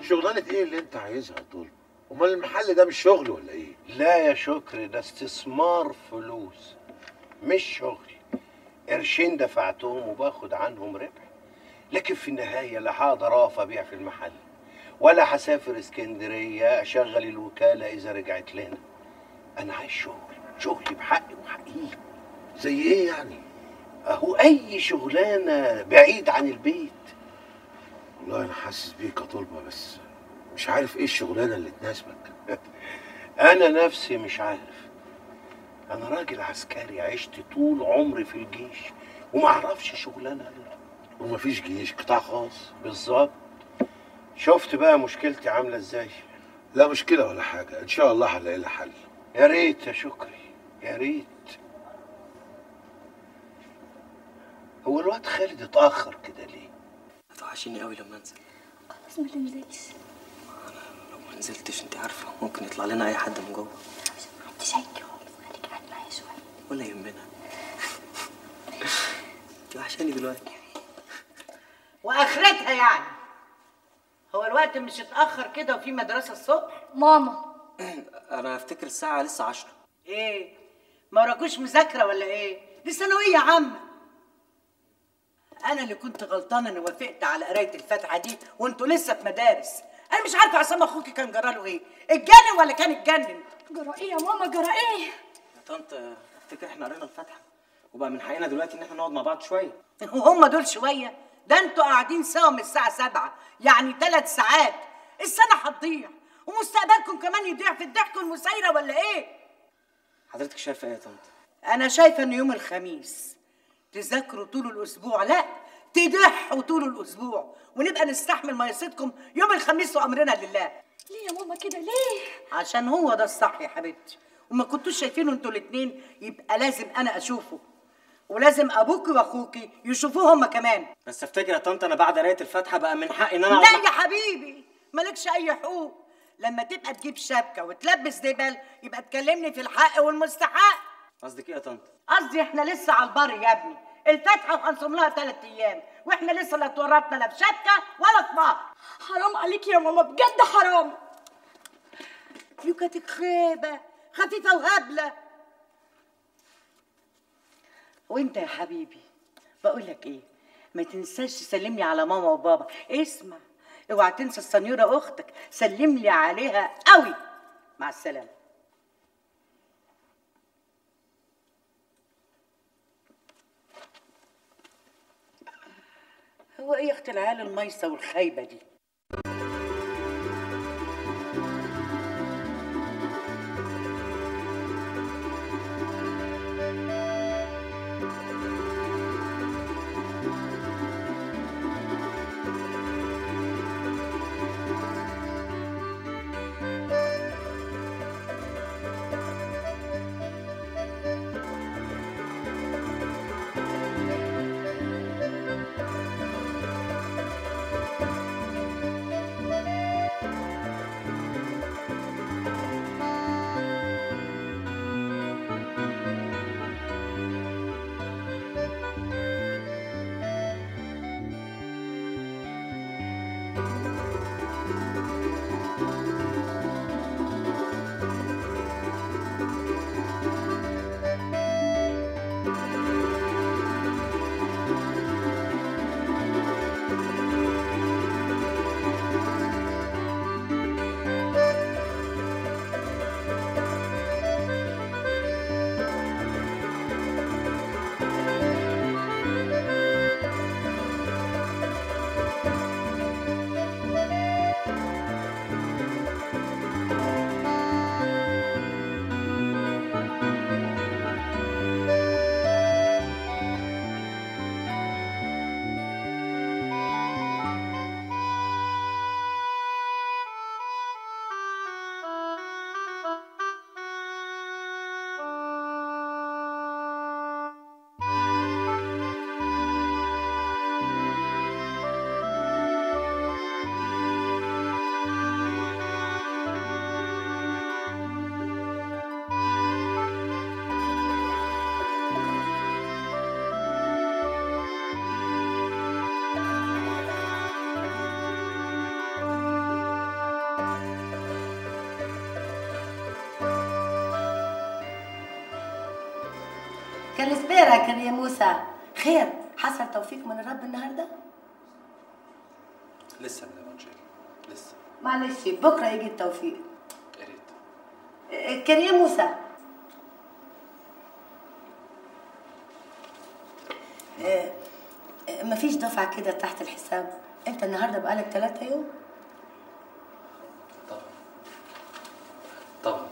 شغلانه ايه اللي انت عايزها يا طول امال المحل ده مش شغل ولا ايه لا يا شكري ده استثمار فلوس مش شغل قرشين دفعتهم وباخد عنهم ربح لكن في النهاية لا هقدر أقف أبيع في المحل ولا هسافر اسكندرية أشغل الوكالة إذا رجعت لنا أنا عايز شغل شغل بحق وحقيقي زي ايه يعني أهو أي شغلانة بعيد عن البيت والله انا حاسس بيك يا طلبه بس مش عارف ايه الشغلانه اللي تناسبك أنا نفسي مش عارف أنا راجل عسكري عشت طول عمري في الجيش وما أعرفش شغلانة غيرها ومفيش جيش قطاع خاص بالظبط شفت بقى مشكلتي عاملة إزاي لا مشكله ولا حاجه ان شاء الله هنلاقي لها حل يا ريت يا شكري يا ريت هو الواد خالد اتأخر كده ليه؟ هتوحشيني قوي لما انزل خلاص ما تنزلش لو ما نزلتش انت عارفه ممكن يطلع لنا اي حد من جوه محدش هيجي خالص خليك قاعد معايا شويه ولا يهمنا انت وحشاني دلوقتي واخرتها يعني هو الوقت مش اتاخر كده وفي مدرسه الصبح ماما انا افتكر الساعه لسه عشرة ايه ما وراكوش مذاكره ولا ايه دي ثانويه عامه انا اللي كنت غلطانه اني وافقت على قرايه الفاتحه دي وانتوا لسه في مدارس انا مش عارفه عصام اخوكي كان جراله ايه اتجنن ولا كان اتجنن جرى ايه يا ماما جرى ايه يا طنط افتكر احنا قرينا الفاتحه وبقى من حقنا دلوقتي ان احنا نقعد مع بعض شويه وهم دول شويه ده انتوا قاعدين سوا من الساعه سبعة يعني ثلاث ساعات السنه هتضيع ومستقبلكم كمان يضيع في الضحك والمسايره ولا ايه حضرتك شايفه ايه يا طنط انا شايفه ان يوم الخميس تذاكروا طول الاسبوع لا تضحوا طول الاسبوع ونبقى نستحمل ميصتكم يوم الخميس وامرنا لله ليه يا ماما كده ليه عشان هو ده الصح يا حبيبتي وما كنتوش شايفينه انتوا الاتنين يبقى لازم انا اشوفه ولازم ابوكي واخوكي يشوفوه هما كمان بس افتكر يا طنط انا بعد قرايه الفاتحه بقى من حقي ان انا لا اقعد يا حبيبي مالكش اي حقوق لما تبقى تجيب شبكه وتلبس دبل يبقى تكلمني في الحق والمستحق قصدك ايه يا طنط قصدي احنا لسه على البر يا ابني الفاتحه وهنصوم لها ثلاث ايام واحنا لسه لا اتورطنا لا في شبكه ولا في مهر حرام عليك يا ماما بجد حرام يوكاتك خيبه خفيفه وهبله وانت يا حبيبي بقول لك ايه ما تنساش تسلملي على ماما وبابا اسمع اوعى تنسى السنيوره اختك سلم لي عليها قوي مع السلامه هو ايه يا اخت العيال الميسه والخايبه دي كالسبيرا كان يا موسى خير حصل توفيق من الرب النهارده لسه مدام انجيل لسه معلش بكره يجي التوفيق يا ريت إيه، كان يا موسى إيه، إيه، مفيش دفعة كده تحت الحساب انت النهارده بقالك ثلاثة يوم طبعا طبعا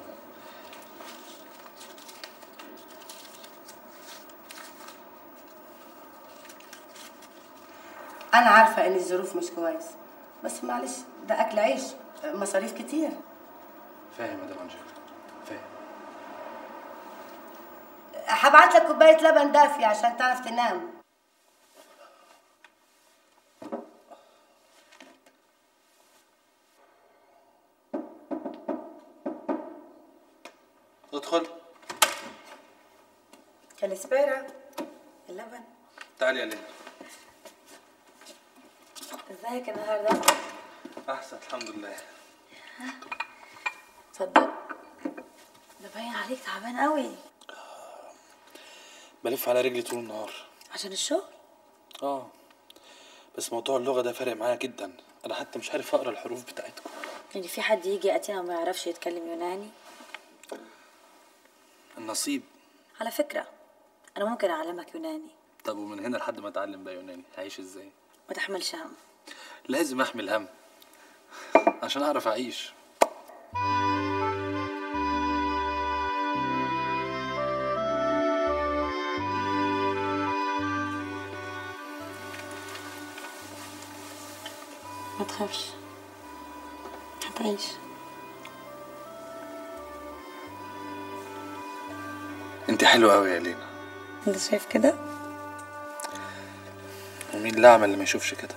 انا عارفة ان الظروف مش كويس بس معلش ده اكل عيش مصاريف كتير فاهم يا مدام انجيل فاهم هبعت لك كوباية لبن دافي عشان تعرف تنام ادخل كالسبيرا اللبن تعالي يا ليلى ازيك النهارده احسن الحمد لله تصدق ده باين عليك تعبان قوي بلف على رجلي طول النهار عشان الشغل اه بس موضوع اللغه ده فارق معايا جدا انا حتى مش عارف اقرا الحروف بتاعتكم يعني في حد يجي اتينا وما يعرفش يتكلم يوناني النصيب على فكره انا ممكن اعلمك يوناني طب ومن هنا لحد ما اتعلم بقى يوناني هعيش ازاي ما تحملش هم لازم احمل هم عشان اعرف اعيش ما تخافش هتعيش انت حلوه قوي يا لينا انت شايف كده ومين الاعمى اللي ما يشوفش كده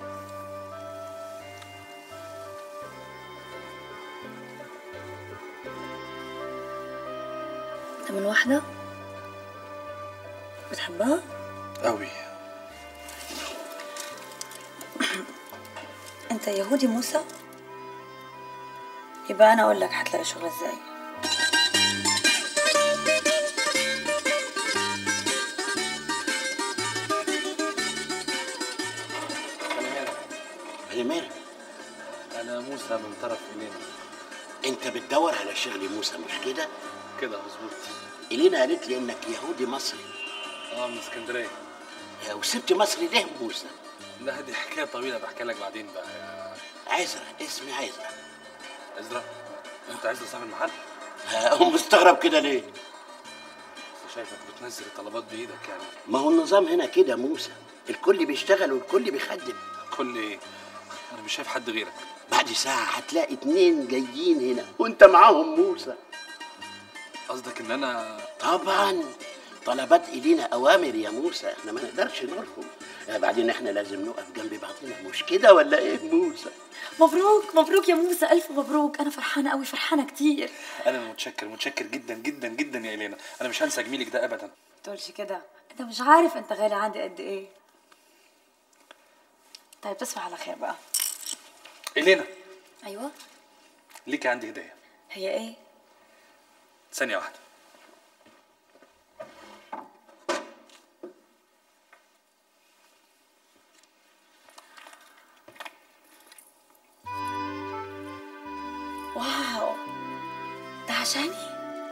انت من واحده بتحبها قوي انت يهودي موسى يبقى انا اقول لك هتلاقي شغل ازاي على مالك انا موسى من طرف الينا انت بتدور على شغل موسى مش كده كده مظبوط الينا قالت لي انك يهودي مصري اه من اسكندريه آه، وسبت مصر ليه موسى لا دي حكايه طويله بحكي لك بعدين بقى يا عزرا اسمي عزرا ازرق انت عايز صاحب المحل آه، مستغرب كده ليه بس شايفك بتنزل الطلبات بايدك يعني ما هو النظام هنا كده موسى الكل بيشتغل والكل بيخدم كل ايه انا مش شايف حد غيرك بعد ساعة هتلاقي اتنين جايين هنا وانت معاهم موسى قصدك ان انا طبعا طلبات الينا اوامر يا موسى احنا ما نقدرش نرفض آه، بعدين احنا لازم نقف جنب بعضنا مش كده ولا ايه موسى مبروك مبروك يا موسى الف مبروك انا فرحانه قوي فرحانه كتير انا متشكر متشكر جدا جدا جدا يا الينا انا مش هنسى جميلك ده ابدا تقولش كده انت مش عارف انت غالي عندي قد ايه طيب تصبح على خير بقى الينا ايوه ليكي عندي هديه هي ايه ثانيه واحده واو ده عشاني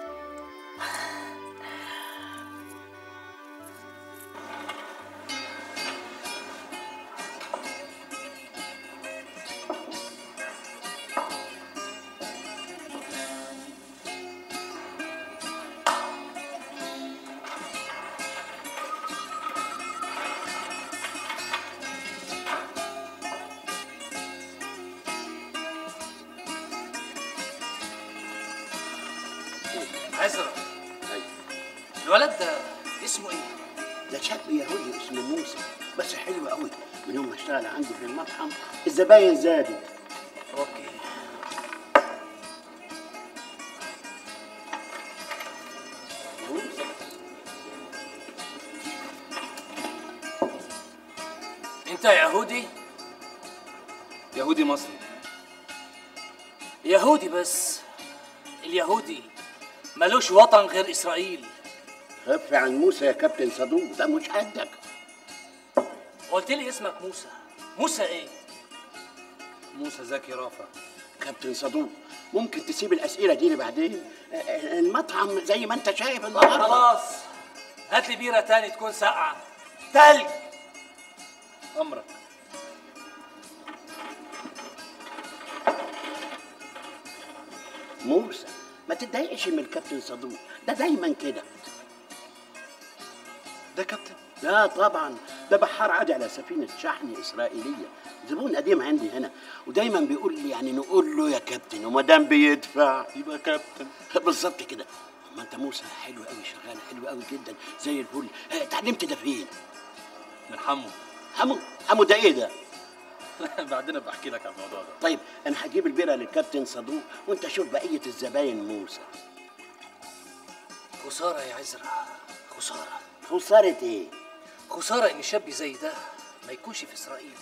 عزرا الولد ده اسمه ايه؟ ده شاب يهودي اسمه موسى بس حلو قوي من يوم ما اشتغل عندي في المطعم الزباين زادوا اوكي انت يهودي؟ يهودي مصري يهودي بس اليهودي ملوش وطن غير اسرائيل خف عن موسى يا كابتن صدوق ده مش قدك قلت لي اسمك موسى موسى ايه موسى زكي رافع كابتن صدوق ممكن تسيب الاسئله دي لبعدين آه، آه، المطعم زي ما انت شايف النهارده خلاص هات لي بيره تاني تكون ساقعه تلج امرك موسى ما تتضايقش من الكابتن صدوق ده دايما كده ده كابتن لا طبعا ده بحار عادي على سفينة شحن إسرائيلية زبون قديم عندي هنا ودايما بيقول لي يعني نقول له يا كابتن وما دام بيدفع يبقى كابتن بالظبط كده ما انت موسى حلو قوي شغال حلو قوي جدا زي الفل اه، اتعلمت ده فين؟ من حمو حمو حمو ده ايه ده؟ بعدين بحكي لك عن الموضوع ده طيب انا هجيب البيره للكابتن صدوق وانت شوف بقيه الزباين موسى خساره يا عزرا خساره خساره ايه؟ خساره ان شاب زي ده ما يكونش في اسرائيل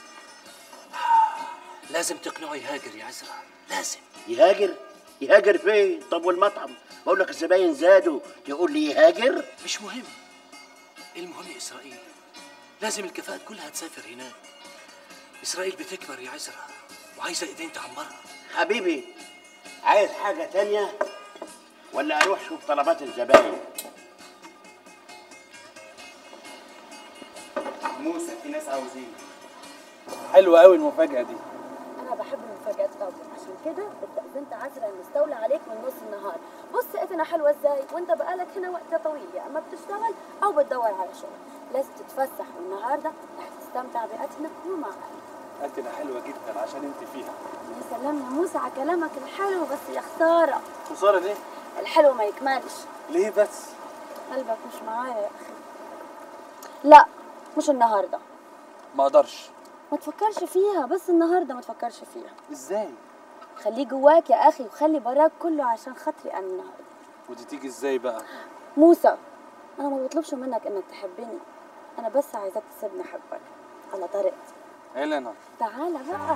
لازم تقنعه يهاجر يا عزرا لازم يهاجر؟ يهاجر فين؟ طب والمطعم؟ بقول لك الزباين زادوا تقول لي يهاجر؟ مش مهم المهم اسرائيل لازم الكفاءات كلها تسافر هناك اسرائيل بتكبر يا عزرا وعايزه ايدين تعمرها حبيبي عايز حاجه تانية ولا اروح اشوف طلبات الزباين؟ موسى في ناس عاوزين حلوه قوي المفاجاه دي انا بحب المفاجآت قوي عشان كده استأذنت عزرا ان استولى عليك من نص النهار بص اذنا حلوه ازاي وانت بقالك هنا وقت طويل يا اما بتشتغل او بتدور على شغل لازم تتفسح والنهارده رح تستمتع بأتنا ومعانا أكلة حلوة جدا عشان انت فيها يا سلام يا موسى على كلامك الحلو بس يا خساره خسارة ليه؟ الحلو ما يكملش ليه بس؟ قلبك مش معايا يا اخي لا مش النهارده ما اقدرش ما تفكرش فيها بس النهارده ما تفكرش فيها ازاي؟ خليه جواك يا اخي وخلي براك كله عشان خاطري انا النهارده ودي تيجي ازاي بقى؟ موسى انا ما بطلبش منك انك تحبني انا بس عايزاك تسيبني احبك على طريقتي هيلينا تعالى بقى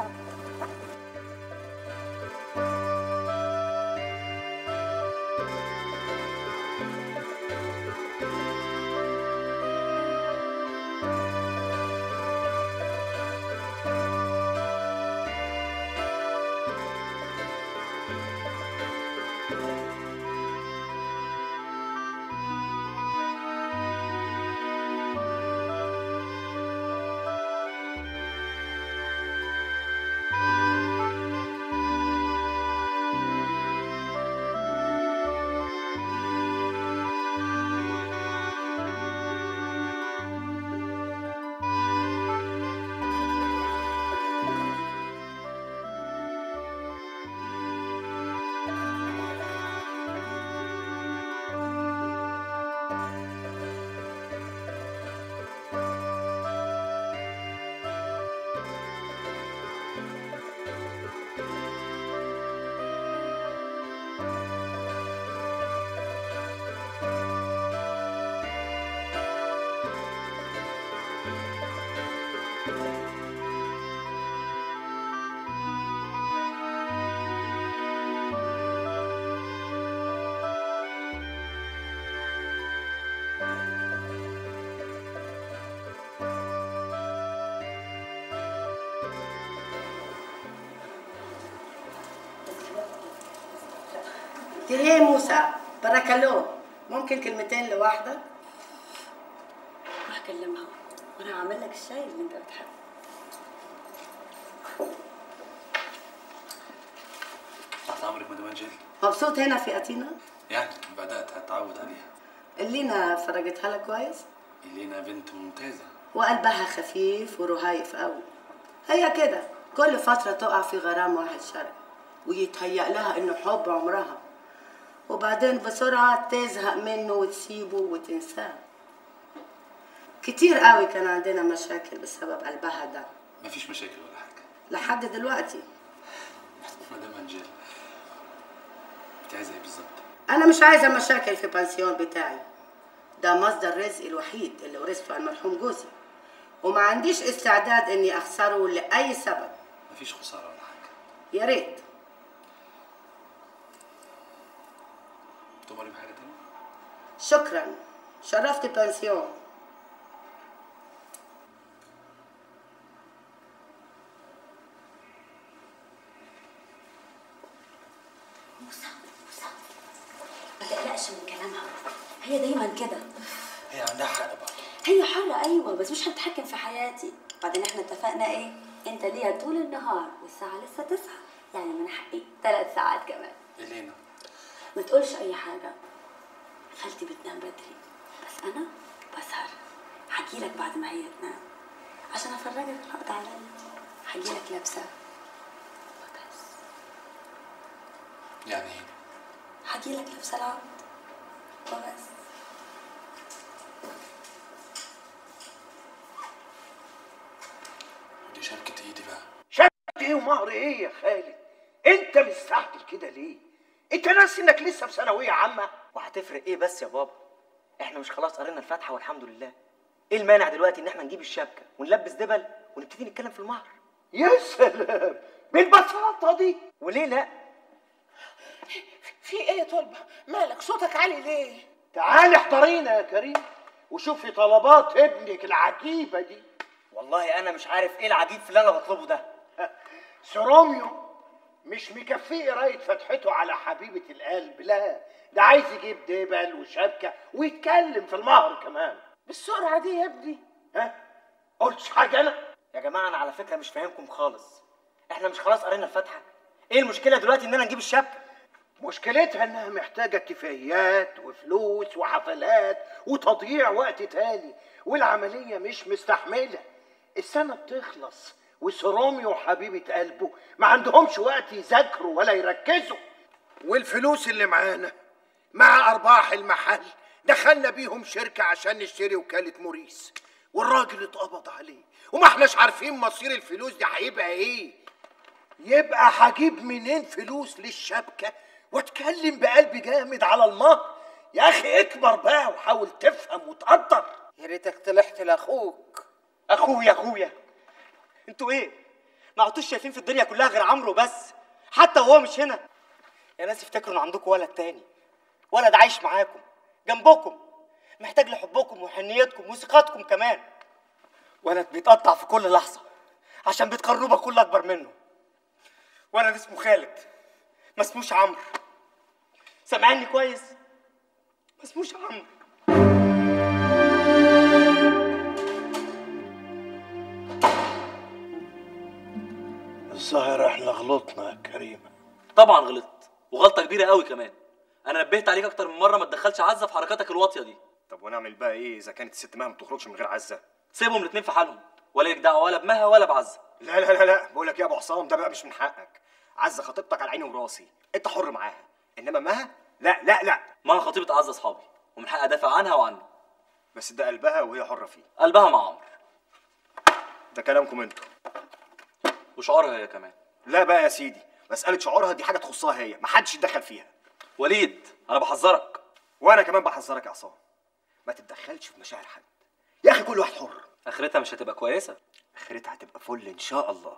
ايه موسى بارك الله ممكن كلمتين لوحدك روح كلمها وانا هعمل لك الشاي اللي انت بتحبه تحت امرك مدام انجيل مبسوط هنا في اتينا يعني بدات اتعود عليها اللينا فرجتها لك كويس الينا بنت ممتازه وقلبها خفيف ورهايف قوي هي كده كل فترة تقع في غرام واحد شرقي ويتهيأ لها انه حب عمرها وبعدين بسرعة تزهق منه وتسيبه وتنساه كتير قوي كان عندنا مشاكل بسبب قلبها ده مفيش مشاكل ولا حاجه لحد دلوقتي مدام انجيل انت عايزه ايه بالظبط انا مش عايزة مشاكل في البنسيون بتاعي ده مصدر رزقي الوحيد اللي ورثته عن مرحوم جوزي وما عنديش استعداد اني اخسره لأي سبب مفيش خساره ولا حاجه يا ريت تؤمري بحاجه تانية شكرا شرفت بنسيون موسى موسى ما تقلقش من كلامها هي دايما كده هي عندها حق برضه هي حرة أيوة بس مش هتتحكم في حياتي بعدين احنا اتفقنا ايه انت ليها طول النهار والساعة لسه تسعة يعني من حقي ثلاث ساعات كمان الينا ما تقولش أي حاجة خالتي بتنام بدري بس أنا بسهر هجيلك بعد ما هي تنام عشان أفرجك العقد عليا هجيلك لابسة وبس يعني ايه هجيلك لابسة العقد وبس دي شبكة ايدي بقى شبكة ايه ومهر ايه يا خالد انت مستعجل كده ليه انت ناسي انك لسه في ثانويه عامه وهتفرق ايه بس يا بابا احنا مش خلاص قرينا الفاتحه والحمد لله ايه المانع دلوقتي ان احنا نجيب الشبكه ونلبس دبل ونبتدي نتكلم في المهر يا سلام بالبساطه دي وليه لا في ايه يا طلبة مالك صوتك عالي ليه تعالي احضرينا يا كريم وشوفي طلبات ابنك العجيبه دي والله انا مش عارف ايه العجيب في اللي انا بطلبه ده سروميو مش مكفيه قرايه فتحته على حبيبه القلب لا ده عايز يجيب دبل وشبكه ويتكلم في المهر كمان بالسرعة دي يا ابني ها قلتش حاجه انا يا جماعه انا على فكره مش فاهمكم خالص احنا مش خلاص قرينا الفاتحه ايه المشكله دلوقتي ان انا نجيب الشبكه مشكلتها انها محتاجه اتفاقيات وفلوس وحفلات وتضييع وقت تالي والعمليه مش مستحمله السنه بتخلص وسرومي وحبيبه قلبه ما عندهمش وقت يذاكروا ولا يركزوا والفلوس اللي معانا مع ارباح المحل دخلنا بيهم شركه عشان نشتري وكاله موريس والراجل اتقبض عليه وما احناش عارفين مصير الفلوس دي هيبقى ايه يبقى هجيب منين فلوس للشبكه واتكلم بقلب جامد على المهر يا اخي اكبر بقى وحاول تفهم وتقدر يا ريتك طلعت لاخوك اخويا اخويا انتوا ايه ما عدتوش شايفين في الدنيا كلها غير عمرو بس حتى وهو مش هنا يا ناس افتكروا ان عندكم ولد تاني ولد عايش معاكم جنبكم محتاج لحبكم وحنيتكم وثقتكم كمان ولد بيتقطع في كل لحظه عشان بتقارنوه بكل اكبر منه ولد اسمه خالد ما اسموش عمرو سامعني كويس ما اسموش عمرو الظاهر احنا غلطنا يا كريم طبعا غلطت وغلطه كبيره قوي كمان انا نبهت عليك اكتر من مره ما تدخلش عزه في حركاتك الواطيه دي طب ونعمل بقى ايه اذا كانت الست مها ما بتخرجش من غير عزه سيبهم الاتنين في حالهم ولا ليك دعوه ولا بمها ولا بعزه لا لا لا لا بقول لك يا ابو عصام ده بقى مش من حقك عزه خطيبتك على عيني وراسي انت حر معاها انما مها لا لا لا ما خطيبه عزه اصحابي ومن حقي ادافع عنها وعنه بس ده قلبها وهي حره فيه قلبها مع عمرو ده كلامكم انتوا وشعورها هي كمان لا بقى يا سيدي مساله شعورها دي حاجه تخصها هي محدش يتدخل فيها وليد انا بحذرك وانا كمان بحذرك يا عصام ما تتدخلش في مشاعر حد يا اخي كل واحد حر اخرتها مش هتبقى كويسه اخرتها هتبقى فل ان شاء الله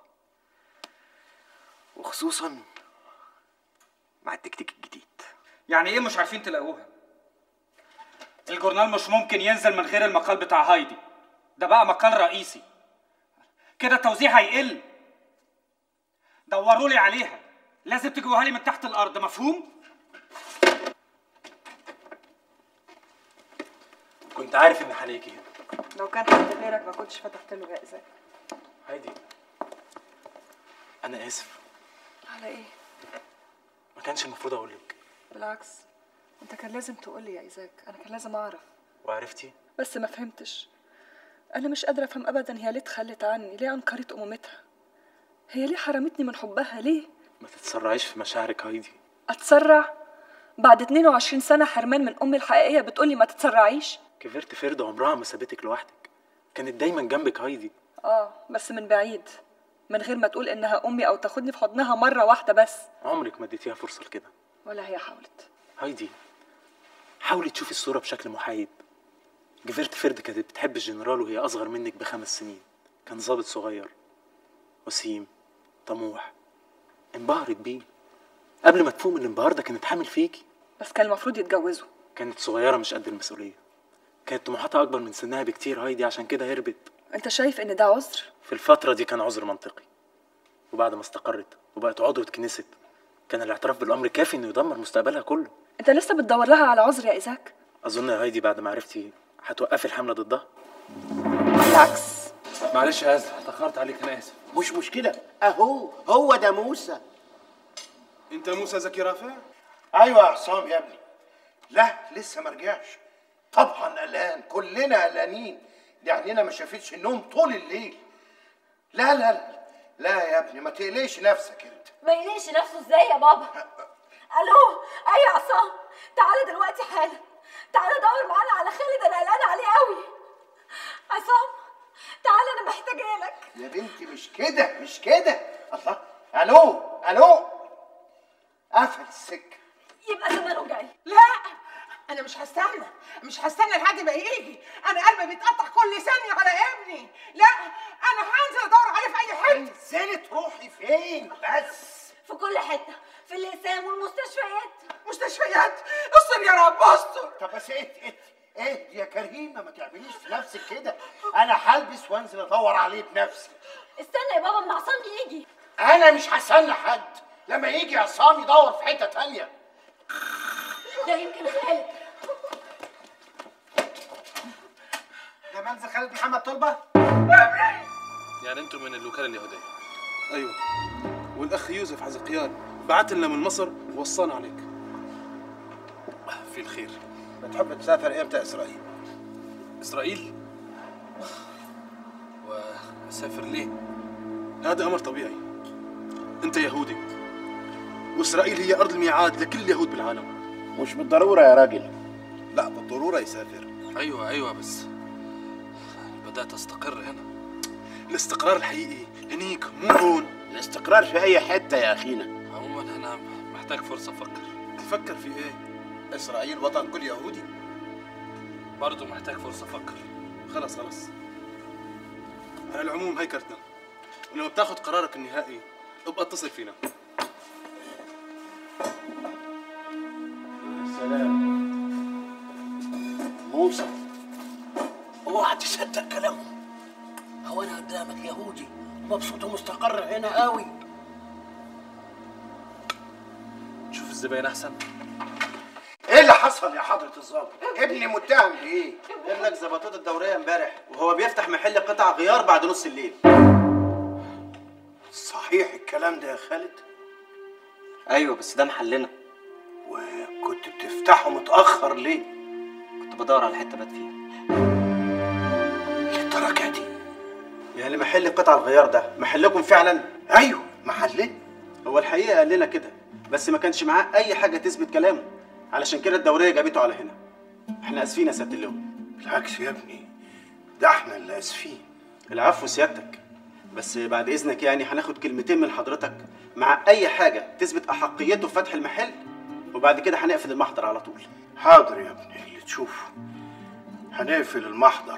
وخصوصا مع التكتيك الجديد يعني ايه مش عارفين تلاقوها الجورنال مش ممكن ينزل من غير المقال بتاع هايدي ده بقى مقال رئيسي كده التوزيع هيقل دوروا لي عليها لازم تجيبوها لي من تحت الارض مفهوم كنت عارف ان هلاقيكي هنا لو كان حد غيرك ما كنتش فتحت له جائزة هايدي انا اسف على ايه؟ ما كانش المفروض اقول لك بالعكس انت كان لازم تقول لي يا ايزاك انا كان لازم اعرف وعرفتي بس ما فهمتش انا مش قادره افهم ابدا هي ليه اتخلت عني ليه انكرت امومتها هي ليه حرمتني من حبها ليه ما تتسرعيش في مشاعرك هايدي اتسرع بعد 22 سنه حرمان من امي الحقيقيه بتقولي ما تتسرعيش كبرت فرد عمرها ما سابتك لوحدك كانت دايما جنبك هايدي اه بس من بعيد من غير ما تقول انها امي او تاخدني في حضنها مره واحده بس عمرك ما اديتيها فرصه لكده ولا هي حاولت هايدي حاولي تشوفي الصوره بشكل محايد جفرت فرد كانت بتحب الجنرال وهي اصغر منك بخمس سنين كان ضابط صغير وسيم طموح انبهرت بيه قبل ما تفوق من الانبهار ده كانت حامل فيكي بس كان المفروض يتجوزوا كانت صغيره مش قد المسؤوليه كانت طموحاتها اكبر من سنها بكتير هايدي عشان كده هربت انت شايف ان ده عذر في الفتره دي كان عذر منطقي وبعد ما استقرت وبقت عضوة كنيسة كان الاعتراف بالامر كافي انه يدمر مستقبلها كله انت لسه بتدور لها على عذر يا ايزاك اظن يا هايدي بعد ما عرفتي هتوقفي الحمله ضدها بالعكس معلش يا عزرا اتاخرت عليك انا اسف مش مشكله اهو هو ده موسى انت موسى زكي رافع ايوه يا عصام يا ابني لا لسه ما رجعش طبعا قلقان كلنا قلقانين دي عينينا ما شافتش النوم طول الليل لا لا لا لا يا ابني ما تقلقش نفسك انت ما يليش نفسه ازاي يا بابا الو اي يا عصام تعالى دلوقتي حالا تعالى دور معانا على خالد انا قلقانه عليه قوي عصام تعالى انا محتاجه لك يا بنتي مش كده مش كده الله الو الو قفل السكه يبقى زمانه جاي لا انا مش هستنى مش هستنى لحد ما يجي انا قلبي بيتقطع كل ثانيه على ابني لا انا هنزل ادور عليه في اي حته انزلي تروحي فين بس في كل حته في الاقسام والمستشفيات مستشفيات استر يا رب استر طب بس ايه ايه ايه يا كريمه ما تعمليش في نفسك كده انا هلبس وانزل ادور عليه بنفسي استنى يا بابا اما عصام يجي انا مش هستنى حد لما يجي عصام يدور في حته تانية ده يمكن خالد ده منزل خالد محمد طلبه يعني انتوا من الوكاله اليهوديه ايوه والاخ يوسف حزقيان بعت لنا من مصر وصانا عليك في الخير بتحب تسافر امتى اسرائيل اسرائيل واسافر ليه هذا امر طبيعي انت يهودي واسرائيل هي ارض الميعاد لكل اليهود بالعالم مش بالضروره يا راجل لا بالضروره يسافر ايوه ايوه بس بدات استقر هنا الاستقرار الحقيقي هنيك مو هون الاستقرار في اي حته يا اخينا عموما انا محتاج فرصه افكر تفكر في ايه اسرائيل وطن كل يهودي برضه محتاج فرصه افكر خلاص خلاص على العموم هي كرتنا ولما بتاخذ قرارك النهائي ابقى اتصل فينا سلام موسى اوعى تصدق كلامهم هو انا قدامك يهودي مبسوط ومستقر هنا قوي تشوف الزباين احسن ايه اللي حصل يا حضره الظابط ابني متهم بايه ابنك ظبطوه الدوريه امبارح وهو بيفتح محل قطع غيار بعد نص الليل صحيح الكلام ده يا خالد ايوه بس ده محلنا وكنت بتفتحه متاخر ليه كنت بدور على حته بات فيها للدرجه دي يعني محل قطع الغيار ده محلكم فعلا ايوه محلنا هو الحقيقه قال لنا كده بس ما كانش معاه اي حاجه تثبت كلامه علشان كده الدوريه جابته على هنا احنا اسفين يا سياده اللواء بالعكس يا ابني ده احنا اللي اسفين العفو سيادتك بس بعد اذنك يعني هناخد كلمتين من حضرتك مع اي حاجه تثبت احقيته في فتح المحل وبعد كده هنقفل المحضر على طول حاضر يا ابني اللي تشوفه هنقفل المحضر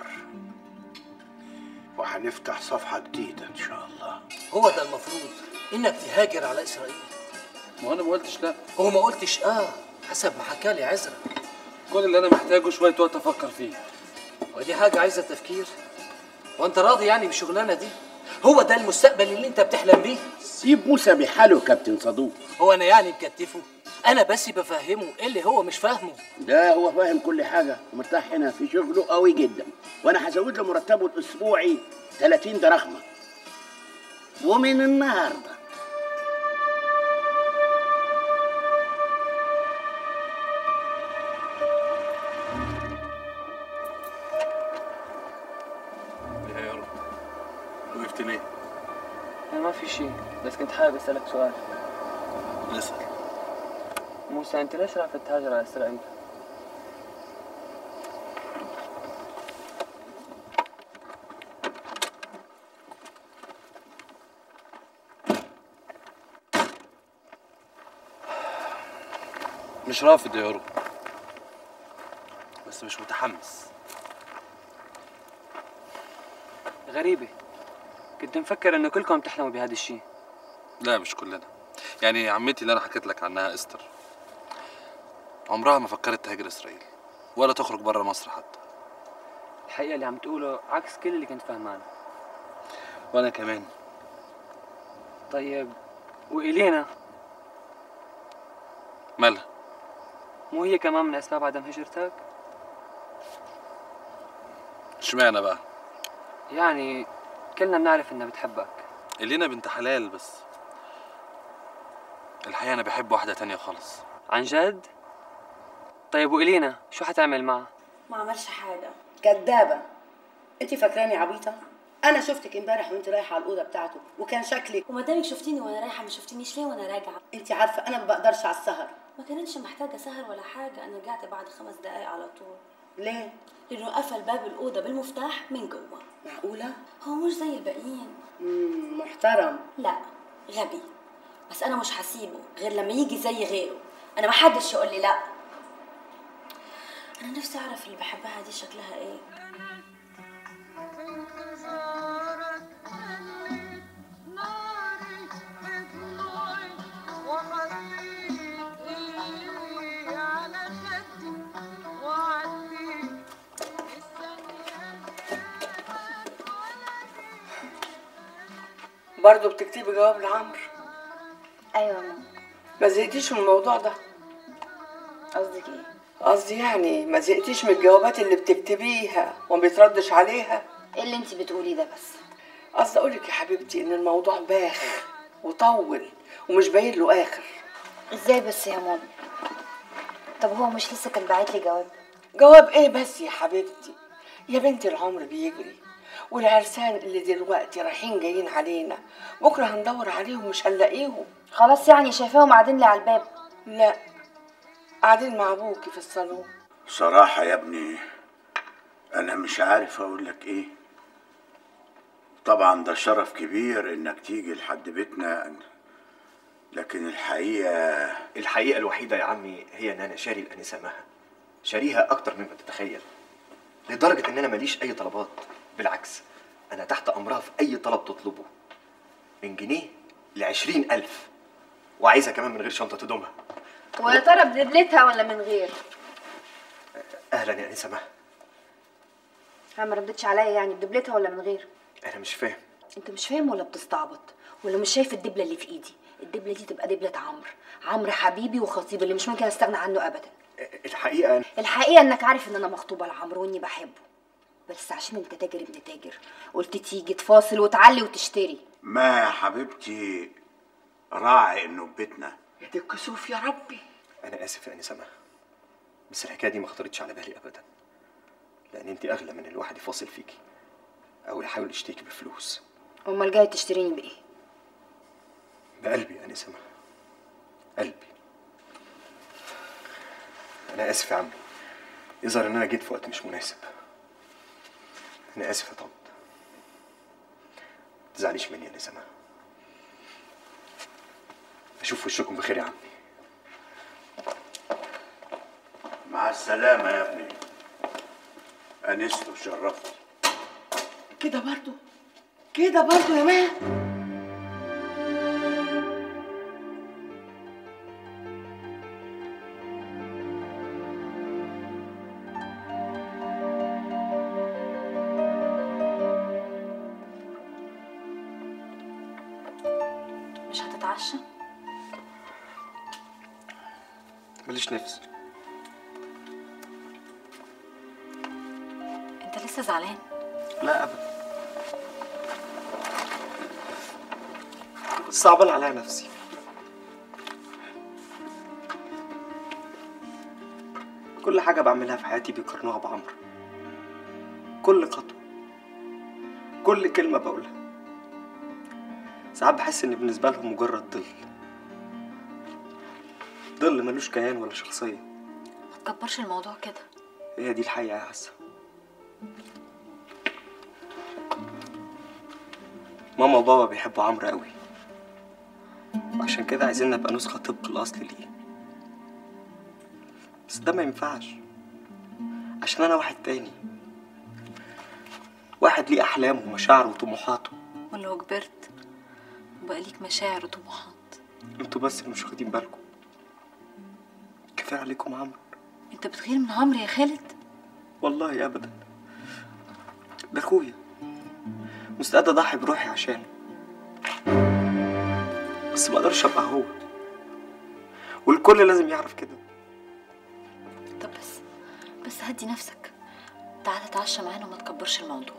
وهنفتح صفحة جديدة إن شاء الله هو ده المفروض انك تهاجر على اسرائيل ما انا ما قلتش لا هو ما قلتش اه حسب ما حكى لي عزرا كل اللي انا محتاجه شويه وقت افكر فيه ودي حاجه عايزه تفكير وانت راضي يعني بالشغلانه دي هو ده المستقبل اللي انت بتحلم بيه سيب موسى بحاله كابتن صدوق هو انا يعني مكتفه انا بس بفهمه ايه اللي هو مش فاهمه ده هو فاهم كل حاجه ومرتاح هنا في شغله قوي جدا وانا هزود له مرتبه الاسبوعي 30 دراخمه ومن النهارده يا يارو وقفت ليه؟ أنا ما في شيء بس كنت حابب أسألك سؤال اسال موسى أنت ليش رافض تهاجر على إسرائيل؟ مش رافض يا يارو بس مش متحمس غريبة كنت مفكر إنه كلكم تحلموا بهذا الشيء لا مش كلنا يعني عمتي اللي انا حكيت لك عنها استر عمرها ما فكرت تهاجر اسرائيل ولا تخرج بره مصر حتى الحقيقه اللي عم تقوله عكس كل اللي كنت فهمانه وانا كمان طيب وإلينا مالها مو هي كمان من اسباب عدم هجرتك اشمعنى بقى يعني كلنا بنعرف انها بتحبك الينا بنت حلال بس الحقيقه انا بحب واحده تانية خالص عن جد طيب وإلينا شو حتعمل معها ما عملش حاجة كدابة انت فاكراني عبيطة؟ أنا شفتك امبارح وانت رايحة على الأوضة بتاعته وكان شكلك وما دامك شفتيني وانا رايحه ما شفتنيش ليه وانا راجعه انت عارفة أنا ما بقدرش على السهر ما كانتش محتاجه سهر ولا حاجه انا رجعت بعد خمس دقايق على طول ليه؟ لانه قفل باب الاوضه بالمفتاح من جوه معقولة؟ هو مش زي الباقيين مم، محترم لا غبي بس انا مش هسيبه غير لما يجي زي غيره انا ما حدش يقول لي لا انا نفسي اعرف اللي بحبها دي شكلها ايه برضه بتكتبي جواب لعمرو ايوه يا ماما ما زهقتيش من الموضوع ده قصدك ايه قصدي يعني ما زهقتيش من الجوابات اللي بتكتبيها وما بيتردش عليها ايه اللي انت بتقوليه ده بس قصدي اقول لك يا حبيبتي ان الموضوع باخ وطول ومش باين له اخر ازاي بس يا ماما طب هو مش لسه كان باعت لي جواب جواب ايه بس يا حبيبتي يا بنتي العمر بيجري والعرسان اللي دلوقتي رايحين جايين علينا بكره هندور عليهم مش هنلاقيهم خلاص يعني شايفاهم قاعدين لي على الباب لا قاعدين مع ابوكي في الصالون صراحة يا ابني أنا مش عارف أقول لك إيه طبعا ده شرف كبير إنك تيجي لحد بيتنا لكن الحقيقة الحقيقة الوحيدة يا عمي هي إن أنا شاري الأنسة مها شاريها أكتر مما تتخيل لدرجة إن أنا ماليش أي طلبات بالعكس أنا تحت أمرها في أي طلب تطلبه من جنيه لعشرين ألف وعايزها كمان من غير شنطة هدومها ويا ترى بدبلتها ولا من غير أهلا يا أنسة مها ها ما ردتش عليا يعني بدبلتها ولا من غير أنا مش فاهم انت مش فاهم ولا بتستعبط ولا مش شايف الدبله اللي في ايدي الدبله دي تبقى دبله عمرو عمرو حبيبي وخطيبي اللي مش ممكن استغنى عنه ابدا الحقيقة الحقيقه انك عارف ان انا مخطوبه لعمرو واني بحبه بس عشان انت تاجر ابن تاجر قلت تيجي تفاصل وتعلي وتشتري ما يا حبيبتي راعي إنه بيتنا يا دي الكسوف يا ربي أنا آسف يا أنسة مها بس الحكاية دي ما خطرتش على بالي أبدا لأن أنت أغلى من الواحد يفاصل فيكي أو يحاول يشتكي بفلوس امال جاي تشتريني بايه بقلبي يا أنسة مها قلبي أنا آسف يا عمي يظهر إن أنا جيت في وقت مش مناسب أنا آسف يا طنط تزعليش مني يا أنسة مها أشوف وشكم بخير يا عمي مع السلامة يا ابني أنست وشرفت كده برضه كده برضه يا مان مش هتتعشى ماليش نفس انت لسه زعلان لا أبدا صعبان عليا نفسي كل حاجة بعملها في حياتي بيقارنوها بعمرو كل خطوة كل كلمة بقولها ساعات بحس إن بالنسبة لهم مجرد ظل ظل ملوش كيان ولا شخصية ما تكبرش الموضوع كده هي دي الحقيقة يا حسن ماما وبابا بيحبوا عمرو قوي وعشان كده عايزين نبقى نسخة طبق الأصل ليه بس ده ما ينفعش عشان أنا واحد تاني واحد ليه أحلامه ومشاعره وطموحاته ولو كبرت وبقى ليك مشاعر وطموحات انتوا بس اللي مش واخدين بالكم كفاية عليكم عمرو انت بتغير من عمرو يا خالد والله أبدا ده اخويا مستعد اضحي بروحي عشانه بس ما اقدرش ابقى هو والكل لازم يعرف كده طب بس بس هدي نفسك تعالى اتعشى معانا وما تكبرش الموضوع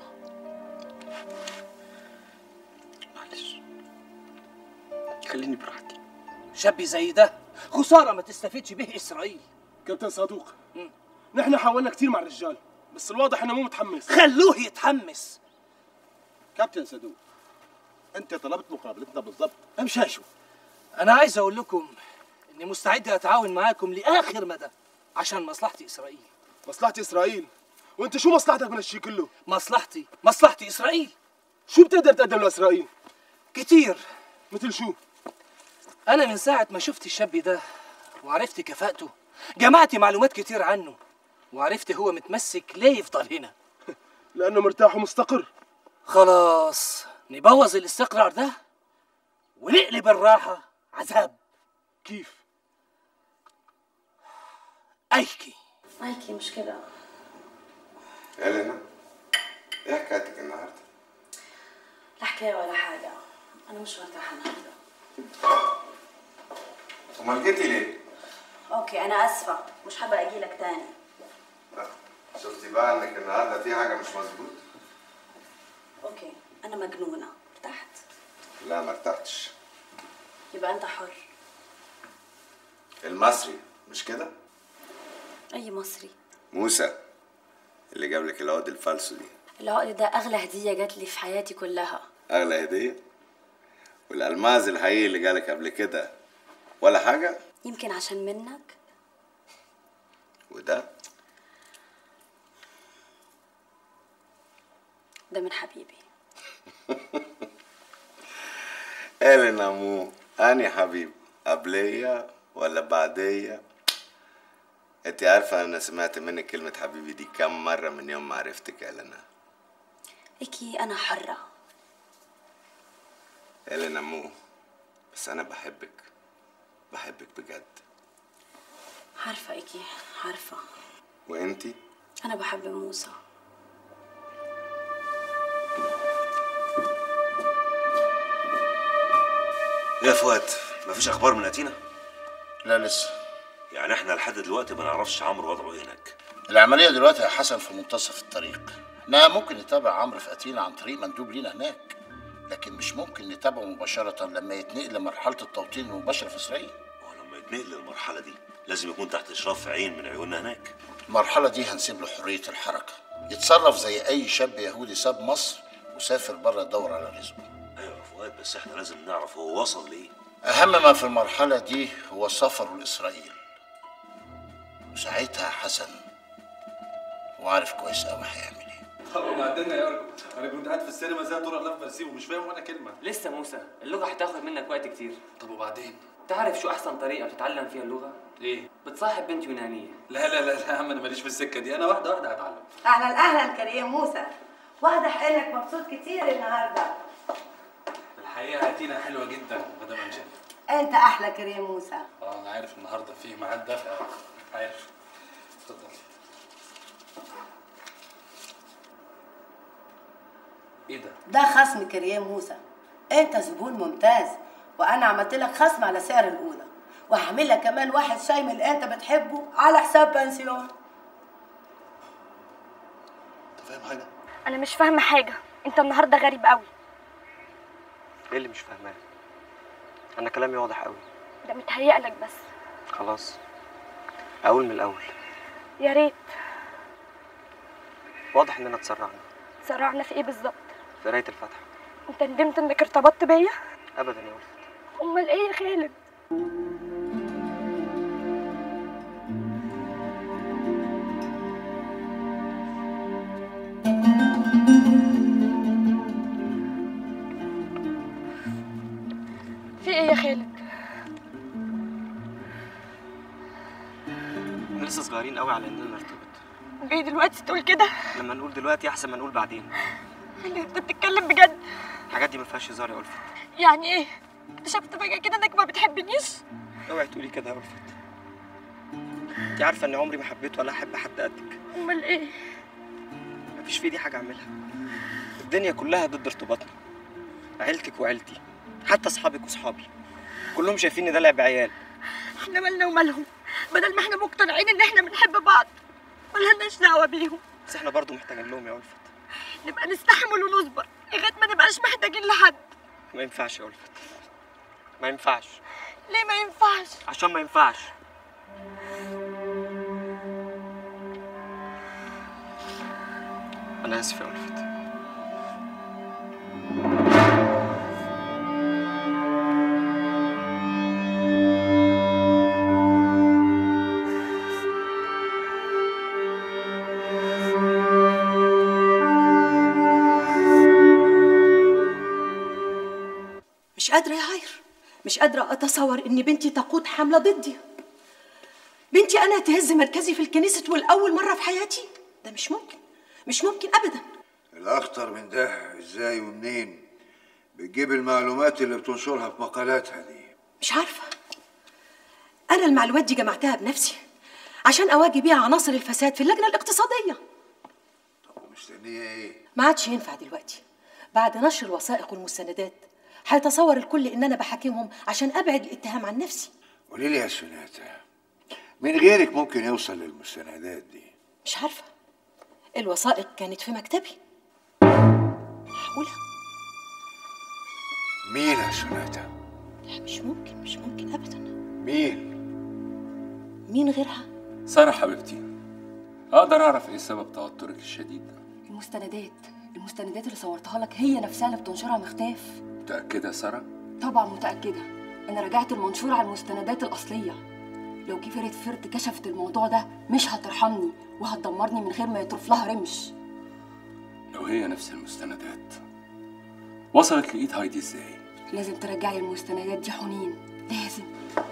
خليني براحتي شاب زي ده خساره ما تستفيدش به اسرائيل كابتن صدوق نحن حاولنا كتير مع الرجال بس الواضح انه مو متحمس خلوه يتحمس كابتن صدوق انت طلبت مقابلتنا بالضبط امشاشوا انا عايز اقول لكم اني مستعد اتعاون معاكم لاخر مدى عشان مصلحه اسرائيل مصلحة اسرائيل وانت شو مصلحتك من الشيء كله مصلحتي مصلحتي اسرائيل شو بتقدر تقدم لاسرائيل كتير مثل شو انا من ساعه ما شفت الشاب ده وعرفت كفاءته جمعت معلومات كتير عنه وعرفت هو متمسك ليه يفضل هنا لانه مرتاح ومستقر خلاص نبوظ الاستقرار ده ونقلب الراحه عذاب كيف ايكي مايكي مش كده هيلينا ايه حكايتك النهارده؟ لا حكايه ولا حاجه انا مش مرتاحه النهارده امال جيتي ليه؟ اوكي انا اسفه مش حابه اجي لك تاني لا شفتي بقى انك النهارده في حاجه مش مظبوط؟ اوكي انا مجنونه ارتحت لا ما ارتحتش يبقى انت حر المصري مش كده؟ اي مصري موسى اللي جاب لك العقد الفالسو دي العقد ده اغلى هديه جات لي في حياتي كلها اغلى هديه والالماس الحقيقي اللي جالك قبل كده ولا حاجه يمكن عشان منك وده ده من حبيبي هيلينا مو اني حبيب قبليه ولا بعديه انت عارفه انا سمعت منك كلمه حبيبي دي كم مره من يوم ما عرفتك يا هيلينا إكي أنا حرة هيلينا مو بس انا بحبك بحبك بجد عارفة إكي عارفة وانتي أنا بحب موسى يا فؤاد مفيش اخبار من اتينا لا لسه يعني احنا لحد دلوقتي ما نعرفش عمرو وضعه إيه هناك العملية دلوقتي يا حسن في منتصف الطريق احنا ممكن نتابع عمرو في أتينا عن طريق مندوب لينا هناك لكن مش ممكن نتابعه مباشرة لما يتنقل لمرحلة التوطين المباشر في إسرائيل لما يتنقل للمرحله دي لازم يكون تحت اشراف عين من عيوننا هناك المرحلة دي هنسيب له حرية الحركة يتصرف زي أي شاب يهودي ساب مصر وسافر بره يدور على رزقه ايوه يا فؤاد بس احنا لازم نعرف هو وصل لايه أهم ما في المرحلة دي هو سفره لإسرائيل وساعتها حسن وعارف كويس أوي هيعمل إيه طب وبعدين يا ارجو انا كنت قاعد في السينما زي طول الله في برسيم ومش فاهم ولا كلمه لسه موسى اللغة هتاخد منك وقت كتير طب وبعدين تعرف شو أحسن طريقة تتعلم فيها اللغة؟ ايه بتصاحب بنت يونانية لا لا لا لا يا عم انا ماليش في السكه دي انا واحده واحده هتعلم اهلا اهلا كريم موسى واضح انك مبسوط كتير النهارده الحقيقه اتينا حلوه جدا مدام انجيل انت احلى كريم موسى اه انا عارف النهارده فيه ميعاد دفع عارف اتفضل ايه ده ده خصم كريم موسى انت زبون ممتاز وانا عملت لك خصم على سعر الاوضه وهعمل لك كمان واحد شاي من اللي انت بتحبه على حساب بنسيون انت فاهم حاجه انا مش فاهمه حاجه انت النهارده غريب قوي ايه اللي مش فاهماه انا كلامي واضح قوي ده متهيألك بس خلاص اقول من الاول يا ريت واضح اننا اتسرعنا سرعنا في ايه بالظبط في قرايه الفاتحه انت ندمت انك ارتبطت بيا ابدا يا ولد امال ايه يا خالد في ايه يا خالد احنا لسه صغيرين قوي على اننا نرتبط جاي دلوقتي تقول كده لما نقول دلوقتي احسن ما نقول بعدين انت بتتكلم بجد الحاجات دي ما فيهاش هزار يا ألفت يعني ايه اكتشفت فجأة كده انك ما بتحبنيش اوعي تقولي كده يا ألفت انت عارفه اني عمري ما حبيت ولا احب حد قدك امال ايه مفيش في ايدي حاجه اعملها الدنيا كلها ضد ارتباطنا عيلتك وعيلتي حتى اصحابك واصحابي كلهم شايفين ان ده لعب عيال احنا مالنا ومالهم بدل ما احنا مقتنعين ان احنا بنحب بعض ملهناش دعوه بيهم بس احنا برضه محتاجين لهم يا ألفت نبقى نستحمل ونصبر لغايه ما نبقاش محتاجين لحد ما ينفعش يا ألفت ما ينفعش ليه ما ينفعش عشان ما ينفعش انا اسف يا ألفت مش قادرة يا عاير مش قادرة أتصور إن بنتي تقود حملة ضدي بنتي أنا تهز مركزي في الكنيسة والأول مرة في حياتي ده مش ممكن مش ممكن أبدا الأخطر من ده إزاي ومنين بتجيب المعلومات اللي بتنشرها في مقالاتها دي مش عارفة أنا المعلومات دي جمعتها بنفسي عشان أواجه بيها عناصر الفساد في اللجنة الاقتصادية مستنية إيه؟ ما عادش ينفع دلوقتي بعد نشر الوثائق والمستندات هيتصور الكل إن أنا بحاكمهم عشان أبعد الاتهام عن نفسي قولي لي يا سوناتا من غيرك ممكن يوصل للمستندات دي مش عارفة الوثائق كانت في مكتبي معقولة مين يا سوناتا؟ لا مش ممكن مش ممكن أبدا مين؟ مين غيرها سارة حبيبتي أقدر أعرف إيه سبب توترك الشديد ده؟ المستندات المستندات اللي صورتها لك هي نفسها اللي بتنشرها مختاف متأكدة يا سارة؟ طبعا متأكدة أنا راجعت المنشور على المستندات الأصلية لو جه فرقة فرد كشفت الموضوع ده مش هترحمني وهتدمرني من غير ما يطرف لها رمش لو هي نفس المستندات وصلت لإيد هايدي إزاي؟ لازم ترجعي المستندات دي حنين لازم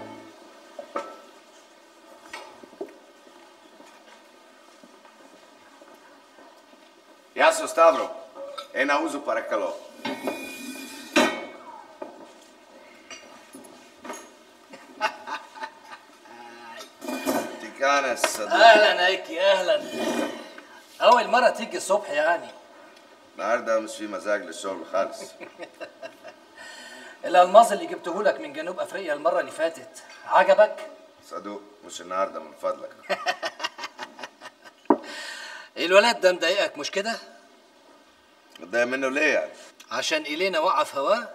Ya Stadro, en uso para calor. تكانا الصديق اهلا ايكي اهلا اول مره تيجي الصبح يعني النهارده مش في مزاج للشغل خالص الالماظ اللي جبته لك من جنوب افريقيا المره اللي فاتت عجبك صدوق مش النهارده من فضلك الولاد ده مضايقك مش كده متضايق منه ليه يعني؟ عشان إلينا وقف هواه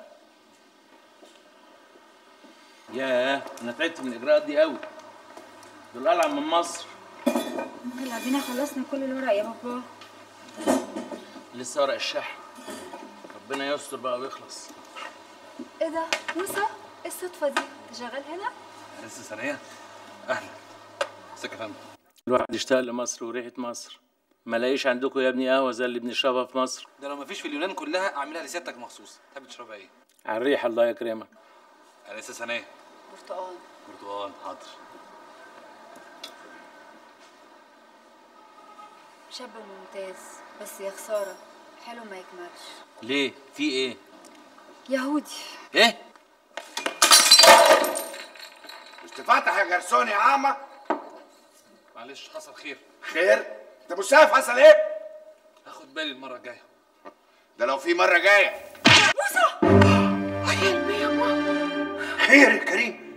ياه انا تعبت من الاجراءات دي قوي دول قلعه من مصر يلا بينا خلصنا كل الورق يا بابا لسه ورق الشحن ربنا يستر بقى ويخلص ايه ده موسى ايه الصدفه دي انت شغال هنا لسه ثانيه اهلا ازيك يا فندم الواحد يشتاق لمصر وريحه مصر ما لاقيش عندكم يا ابني قهوه زي اللي بنشربها في مصر ده لو مفيش في اليونان كلها اعملها لسيادتك مخصوص تحب تشربها ايه؟ على الريحه الله يكرمك انا لسه ثانيه برتقال برتقال حاضر شاب ممتاز بس يا خساره حلو ما يكملش ليه في ايه يهودي ايه مش تفتح يا جرسون يا عامة معلش حصل خير خير انت مش شايف حصل ايه هاخد بالي المره الجايه ده لو في مرة جاية قلبي يا ماما خير يا كريم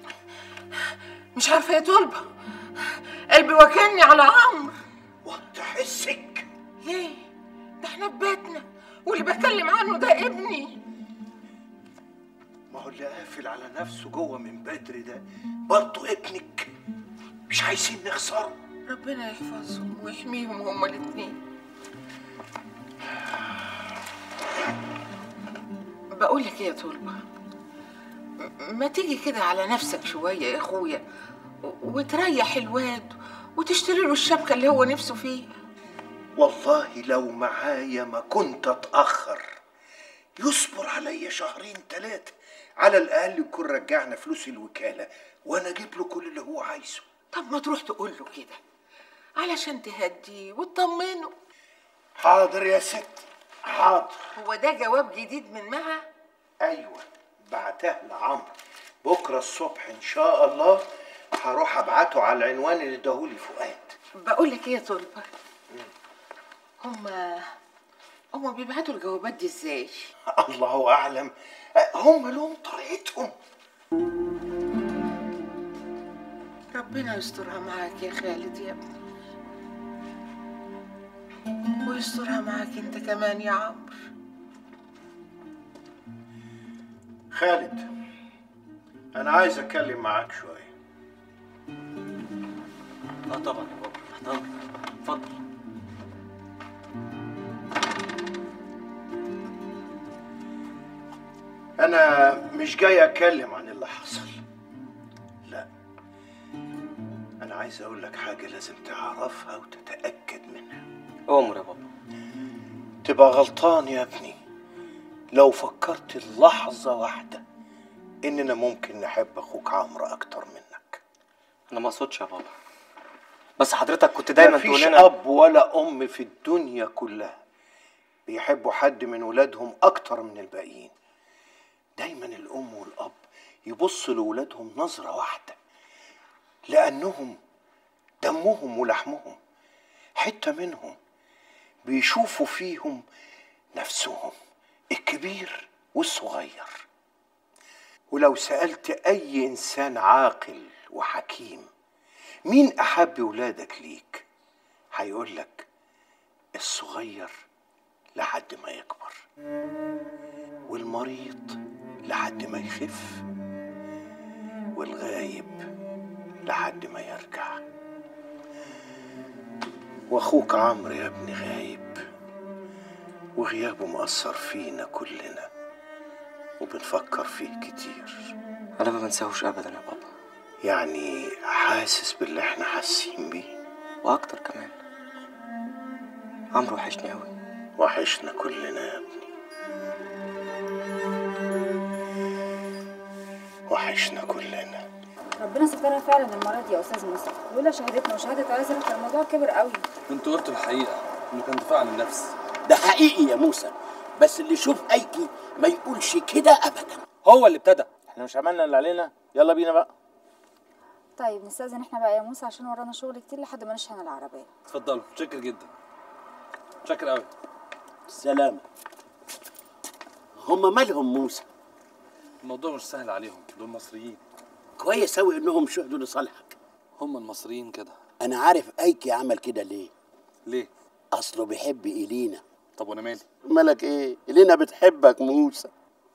مش عارفه يا طلبه قلبي واكلني على عمرو تحسك ليه ده احنا في بيتنا واللي بتكلم عنه ده ابني ما هو اللي قافل على نفسه جوه من بدري ده برضه ابنك مش عايزين نخسره ربنا يحفظهم ويحميهم هما الاتنين بقول لك ايه يا طلبه م- ما تيجي كده على نفسك شويه يا اخويا و- وتريح الواد وتشتري له الشبكه اللي هو نفسه فيها والله لو معايا ما كنت اتاخر يصبر عليا شهرين ثلاثه على الاقل يكون رجعنا فلوس الوكاله وانا اجيب له كل اللي هو عايزه طب ما تروح تقول له كده علشان تهديه وتطمنه حاضر يا ست حاضر هو ده جواب جديد من مها ايوه بعتها لعمرو بكره الصبح ان شاء الله هروح ابعته على العنوان اللي اداهولي فؤاد بقول لك ايه يا طلبه هما هما بيبعتوا الجوابات دي ازاي الله اعلم هم لهم طريقتهم ربنا يسترها معاك يا خالد يا ابني ويسترها معاك انت كمان يا عمرو خالد انا عايز اتكلم معاك شويه اه طبعا يا بابا تحت امرك اتفضل انا مش جاي اتكلم عن اللي حصل لا انا عايز اقول لك حاجه لازم تعرفها وتتاكد منها امر يا بابا تبقى غلطان يا ابني لو فكرت لحظه واحده اننا ممكن نحب اخوك عمرو اكتر منك انا ما اقصدش يا بابا بس حضرتك كنت دايما تقول مفيش لنا اب ولا ام في الدنيا كلها بيحبوا حد من ولادهم اكتر من الباقيين دايما الام والاب يبصوا لولادهم نظره واحده لانهم دمهم ولحمهم حته منهم بيشوفوا فيهم نفسهم الكبير والصغير ولو سالت اي انسان عاقل وحكيم مين احب ولادك ليك هيقول لك الصغير لحد ما يكبر والمريض لحد ما يخف والغايب لحد ما يرجع واخوك عمرو يا ابني غايب وغيابه مأثر فينا كلنا وبنفكر فيه كتير انا ما بنساهوش ابدا يا بابا يعني حاسس باللي احنا حاسين بيه واكتر كمان عمرو وحشني قوي وحشنا كلنا يا ابني وحشنا كلنا ربنا سترها فعلا المرة دي يا أستاذ موسى لولا شهادتنا وشهادة عزرا كان الموضوع كبر قوي انتوا قلتوا الحقيقه انه كان دفاع عن النفس ده حقيقي يا موسى بس اللي يشوف ايكي ما يقولش كده ابدا هو اللي ابتدى احنا مش عملنا اللي علينا يلا بينا بقى طيب نستأذن احنا بقى يا موسى عشان ورانا شغل كتير لحد ما نشحن العربية اتفضلوا شكر جدا شكر قوي سلامة هما مالهم موسى الموضوع مش سهل عليهم دول مصريين كويس أوي إنهم شهدوا لصالحك هم المصريين كده أنا عارف أيكي عمل كده ليه ليه أصله بيحب إيلينا طب وانا مالي مالك إيه إيلينا بتحبك موسى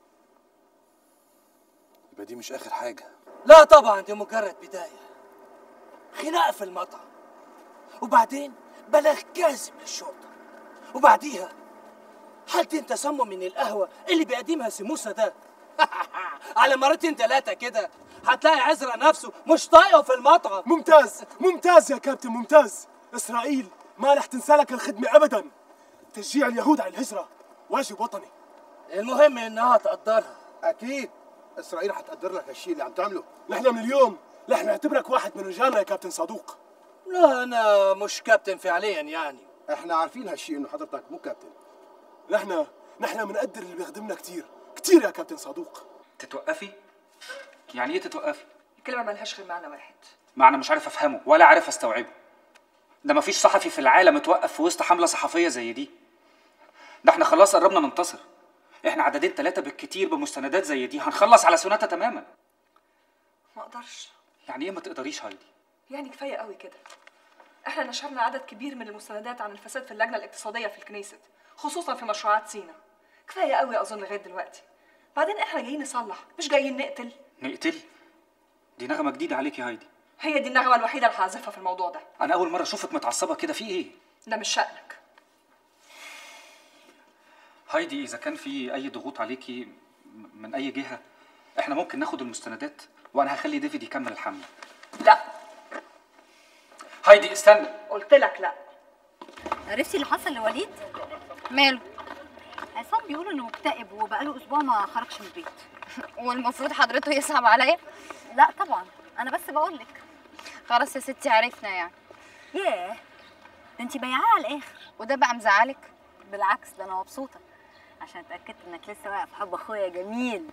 يبقى دي مش اخر حاجه لا طبعا دي مجرد بداية خناقة في المطعم وبعدين بلاغ كاذب للشرطة وبعديها حالتين تسمم من القهوة اللي بيقدمها سي موسى ده على مرتين ثلاثة كده هتلاقي عزرا نفسه مش طايقه في المطعم ممتاز ممتاز يا كابتن ممتاز اسرائيل ما رح تنسى لك الخدمه ابدا تشجيع اليهود على الهجره واجب وطني المهم انها تقدرها اكيد اسرائيل حتقدر لك الشيء اللي عم تعمله نحن من اليوم رح نعتبرك واحد من رجالنا يا كابتن صدوق لا انا مش كابتن فعليا يعني احنا عارفين هالشيء انه حضرتك مو كابتن نحن نحن بنقدر اللي بيخدمنا كتير كتير يا كابتن صدوق تتوقفي يعني ايه تتوقفي الكلمة ملهاش غير معنى واحد معنى مش عارف افهمه ولا عارف استوعبه ده مفيش صحفي في العالم اتوقف في وسط حمله صحفيه زي دي ده احنا خلاص قربنا ننتصر احنا عددين ثلاثه بالكتير بمستندات زي دي هنخلص على سوناتا تماما ما اقدرش يعني ايه ما تقدريش هايدي يعني كفاية قوي كده احنا نشرنا عدد كبير من المستندات عن الفساد في اللجنة الاقتصادية في الكنيست خصوصا في مشروعات سينا كفاية قوي اظن لغاية دلوقتي بعدين احنا جايين نصلح مش جايين نقتل نقتل دي نغمه جديده عليك يا هايدي هي دي النغمة الوحيدة اللي هعزفها في الموضوع ده انا اول مره اشوفك متعصبه كده في ايه ده مش شأنك هايدي اذا كان في اي ضغوط عليكي م- من اي جهه احنا ممكن ناخد المستندات وانا هخلي ديفيد يكمل الحمله لا هايدي استنى قلت لك لا عرفتي اللي حصل لوليد؟ ماله؟ عصام بيقول انه مكتئب وبقاله اسبوع ما خرجش من البيت والمفروض حضرته يصعب عليا لا طبعا انا بس بقول لك خلاص يا ستي عرفنا يعني ياه ده انت بايعاه على الاخر وده بقى مزعلك بالعكس ده انا مبسوطه عشان اتاكدت انك لسه واقع في حب اخويا جميل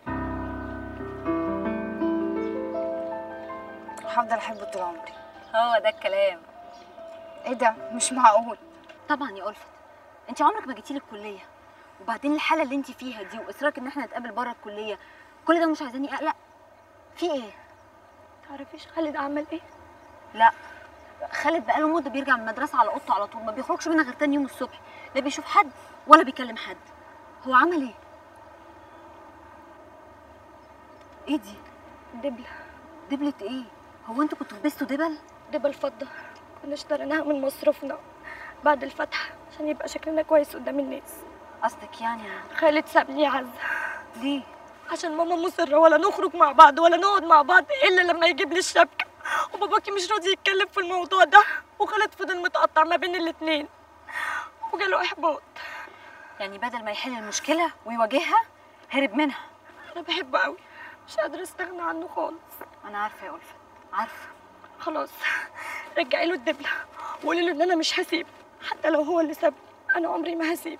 هفضل احبه طول عمري هو ده الكلام ايه ده مش معقول طبعا يا ألفت انت عمرك ما جيتي لي الكليه وبعدين الحاله اللي انت فيها دي واصرارك ان احنا نتقابل بره الكليه كل ده مش عايزاني اقلق في ايه تعرفيش خالد عمل ايه لا خالد بقاله مده بيرجع من المدرسه على اوضته على طول ما بيخرجش منها غير تاني يوم الصبح لا بيشوف حد ولا بيكلم حد هو عمل ايه ايه دي دبلة دبلة ايه هو انتوا كنتوا لبستوا دبل دبل فضة كنا اشتريناها من مصروفنا بعد الفتح عشان يبقى شكلنا كويس قدام الناس قصدك يعني خالد سابني يا عزة ليه؟ عشان ماما مصرة ولا نخرج مع بعض ولا نقعد مع بعض إلا لما يجيب لي الشبكة وباباكي مش راضي يتكلم في الموضوع ده وخالد فضل متقطع ما بين الاتنين وجاله إحباط يعني بدل ما يحل المشكله ويواجهها هرب منها أنا بحبه قوي مش قادرة استغنى عنه خالص انا عارفه يا ألفت عارفه خلاص رجعي له الدبلة وقولي له إن أنا مش هسيبه حتى لو هو اللي سابني أنا عمري ما هسيبه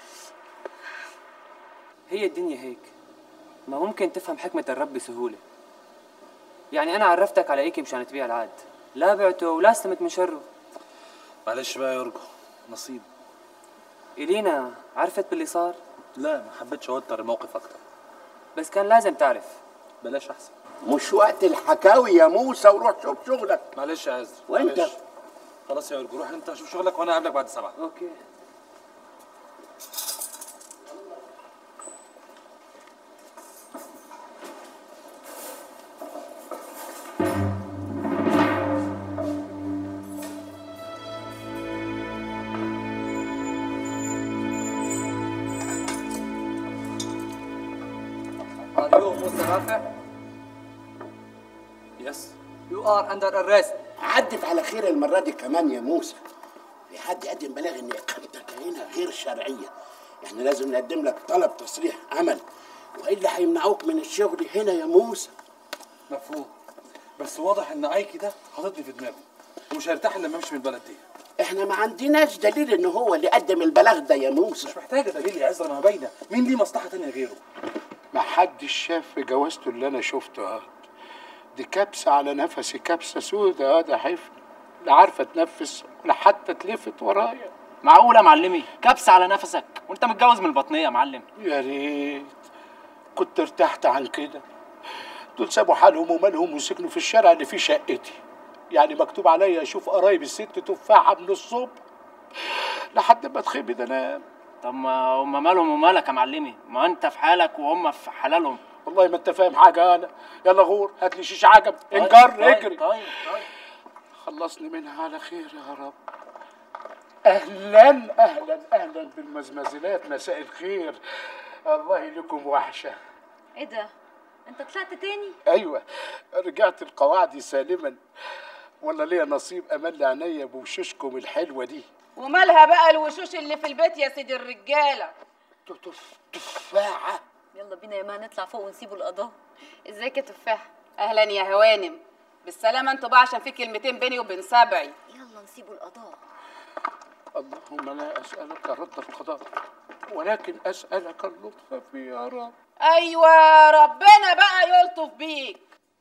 هي الدنيا هيك ما ممكن تفهم حكمة الرب بسهولة يعني أنا عرفتك على إيكي مشان تبيع العاد لا بعته ولا استمت من شره معلش بقى يا يورجو نصيب إلينا عرفت باللي صار؟ لا ما حبيتش اوتر الموقف اكتر بس كان لازم تعرف بلاش احسن مش وقت الحكاوي يا موسى وروح شوف شغلك معلش يا عزر وأنت؟ معلش. خلاص يا يورجو روح انت شوف شغلك وانا اقابلك بعد سبعة اوكي Are you Musa Rafi? يس You are under arrest. عدت على خير المرة دي كمان يا موسى في حد قدم بلاغ ان اقامتك هنا غير شرعية يعني لازم نقدم لك طلب تصريح عمل والا هيمنعوك من الشغل هنا يا موسى مفهوم بس واضح ان ايكي ده حاططني في دماغه ومش هيرتاح الا لما امشي من البلد دي احنا ما عندناش دليل ان هو اللي قدم البلاغ ده يا موسى مش محتاجه دليل يا عزرا ما باينه مين ليه مصلحه تانية غيره ما حدش شاف في جوازته اللي انا شفته هاد دي كبسه على نفسي كبسه سودة هذا حفل لا عارفه تنفس ولا حتى تلفت ورايا معقولة يا معلمي كبس على نفسك وانت متجوز من البطنية يا معلم يا ريت كنت ارتحت عن كده دول سابوا حالهم ومالهم وسكنوا في الشارع اللي فيه شقتي يعني مكتوب عليا اشوف قرايب الست تفاحه من الصبح لحد ما اتخبط انام طب ما هم مالهم ومالك يا معلمي ما انت في حالك وهم في حلالهم والله ما انت فاهم حاجه انا يلا غور هات لي شيش عجب طيب، انجر طيب، اجري طيب طيب خلصني منها على خير يا رب اهلا اهلا اهلا بالمزمزلات مساء الخير الله لكم وحشه ايه ده انت طلعت تاني ايوه رجعت القواعد سالما ولا ليا نصيب امل عينيا بوشوشكم الحلوه دي ومالها بقى الوشوش اللي في البيت يا سيدي الرجاله تفاحه يلا بينا يا ما نطلع فوق ونسيبه القضاء ازيك يا تفاح اهلا يا هوانم بالسلامه انتوا بقى عشان في كلمتين بيني وبين سبعي يلا نسيبه القضاء اللهم لا اسالك رد القضاء ولكن اسالك اللطف فيه يا رب ايوه ربنا بقى يلطف بيك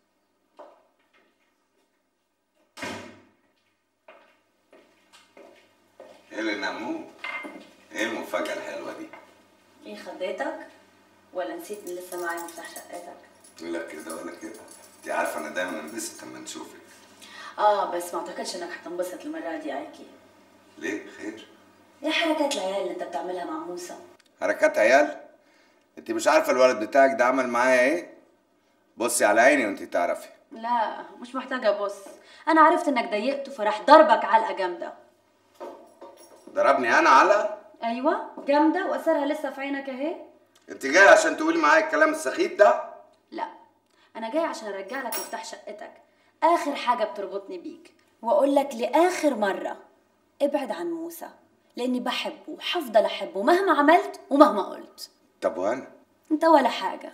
ايه اللي نمو ايه المفاجأة الحلوة دي؟ ايه خضيتك ولا نسيت ان لسه معايا مفتاح شقتك لا كده ولا كده انت عارفة انا دايما انبسط لما نشوفك اه بس ما اعتقدش انك هتنبسط المره دي ايكي ليه خير؟ ايه حركات العيال اللي انت بتعملها مع موسى حركات عيال انت مش عارفة الولد بتاعك ده عمل معايا ايه؟ بصي على عيني وانت تعرفي لا مش محتاجه ابص انا عرفت انك ضايقته فراح ضربك علقه جامده ضربني انا على ايوه جامده واثرها لسه في عينك اهي انت جاي عشان تقولي معايا الكلام السخيف ده؟ لا انا جاي عشان ارجع لك مفتاح شقتك اخر حاجه بتربطني بيك واقول لك لاخر مره ابعد عن موسى لاني بحبه وهفضل احبه مهما عملت ومهما قلت طب وانا؟ انت ولا حاجه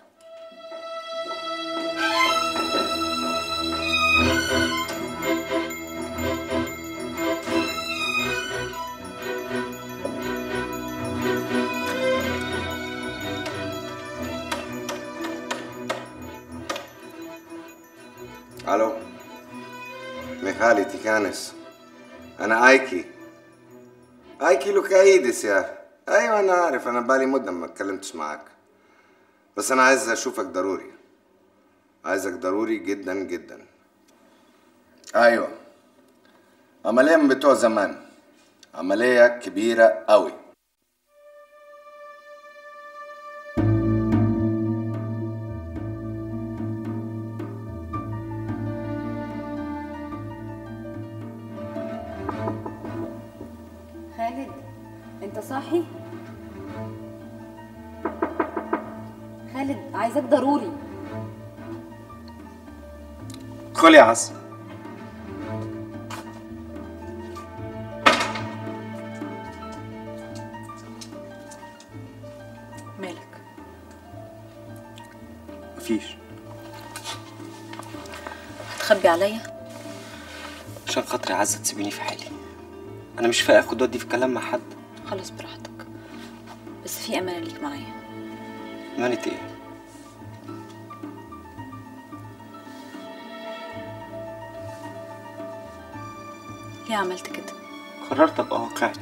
الو ميخالي تيكانس انا ايكي هاي كيلو كايدس يا ايوه انا عارف انا بقالي مده ما اتكلمتش معاك بس انا عايز اشوفك ضروري عايزك ضروري جدا جدا ايوه عمليه من بتوع زمان عمليه كبيره قوي خالد انت صاحي خالد عايزك ضروري كل يا عز مالك مفيش هتخبي عليا عشان خاطري يا عزة تسيبيني في حالي انا مش فايق اخد ودي في كلام مع حد خلاص براحتك بس في امانه ليك معايا امانة ايه ليه عملت كده قررت ابقى واقعي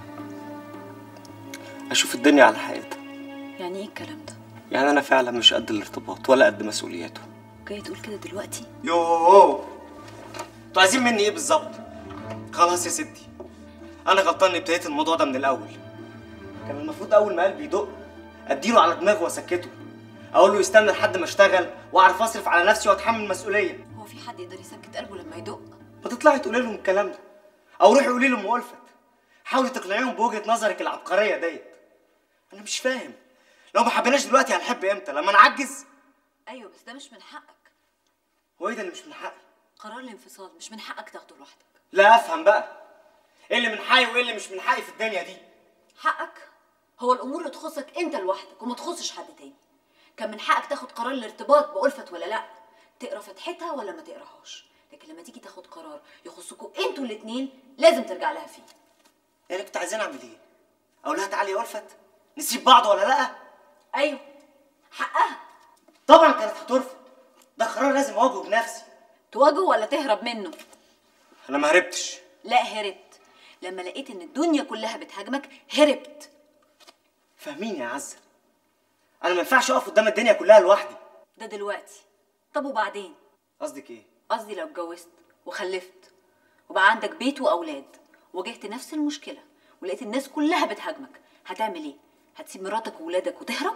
اشوف الدنيا على حقيقتها يعني ايه الكلام ده يعني انا فعلا مش قد الارتباط ولا قد مسؤولياته جاي تقول كده دلوقتي يوه انتوا عايزين مني ايه بالظبط خلاص يا ستي انا غلطان اني ابتديت الموضوع ده من الاول كان المفروض اول ما قلبي يدق اديله على دماغه واسكته اقول له يستنى لحد ما اشتغل واعرف اصرف على نفسي واتحمل المسؤوليه هو في حد يقدر يسكت قلبه لما يدق ما تطلعي تقولي لهم الكلام ده او روحي قولي لهم ألفت حاولي تقنعيهم بوجهه نظرك العبقريه ديت انا مش فاهم لو ما حبيناش دلوقتي هنحب امتى لما نعجز ايوه بس ده مش من حقك هو ايه ده اللي مش من حقي قرار الانفصال مش من حقك تاخده لوحدك لا افهم بقى ايه اللي من حقي وايه اللي مش من حقي في الدنيا دي حقك هو الامور اللي تخصك انت لوحدك وما تخصش حد تاني كان من حقك تاخد قرار الارتباط بألفت ولا لا تقرا فتحتها ولا ما تقراهاش لكن لما تيجي تاخد قرار يخصكوا انتوا الاتنين لازم ترجع لها فيه يعني كنت عايزين اعمل ايه اقول لها تعالي يا ألفت نسيب بعض ولا لا ايوه حقها طبعا كانت هترفض ده قرار لازم اواجهه بنفسي تواجهه ولا تهرب منه انا ما هربتش لا هربت لما لقيت ان الدنيا كلها بتهاجمك هربت فاهمين يا عزه انا ما ينفعش اقف قدام الدنيا كلها لوحدي ده دلوقتي طب وبعدين قصدك ايه قصدي لو اتجوزت وخلفت وبقى عندك بيت واولاد واجهت نفس المشكله ولقيت الناس كلها بتهاجمك هتعمل ايه هتسيب مراتك وولادك وتهرب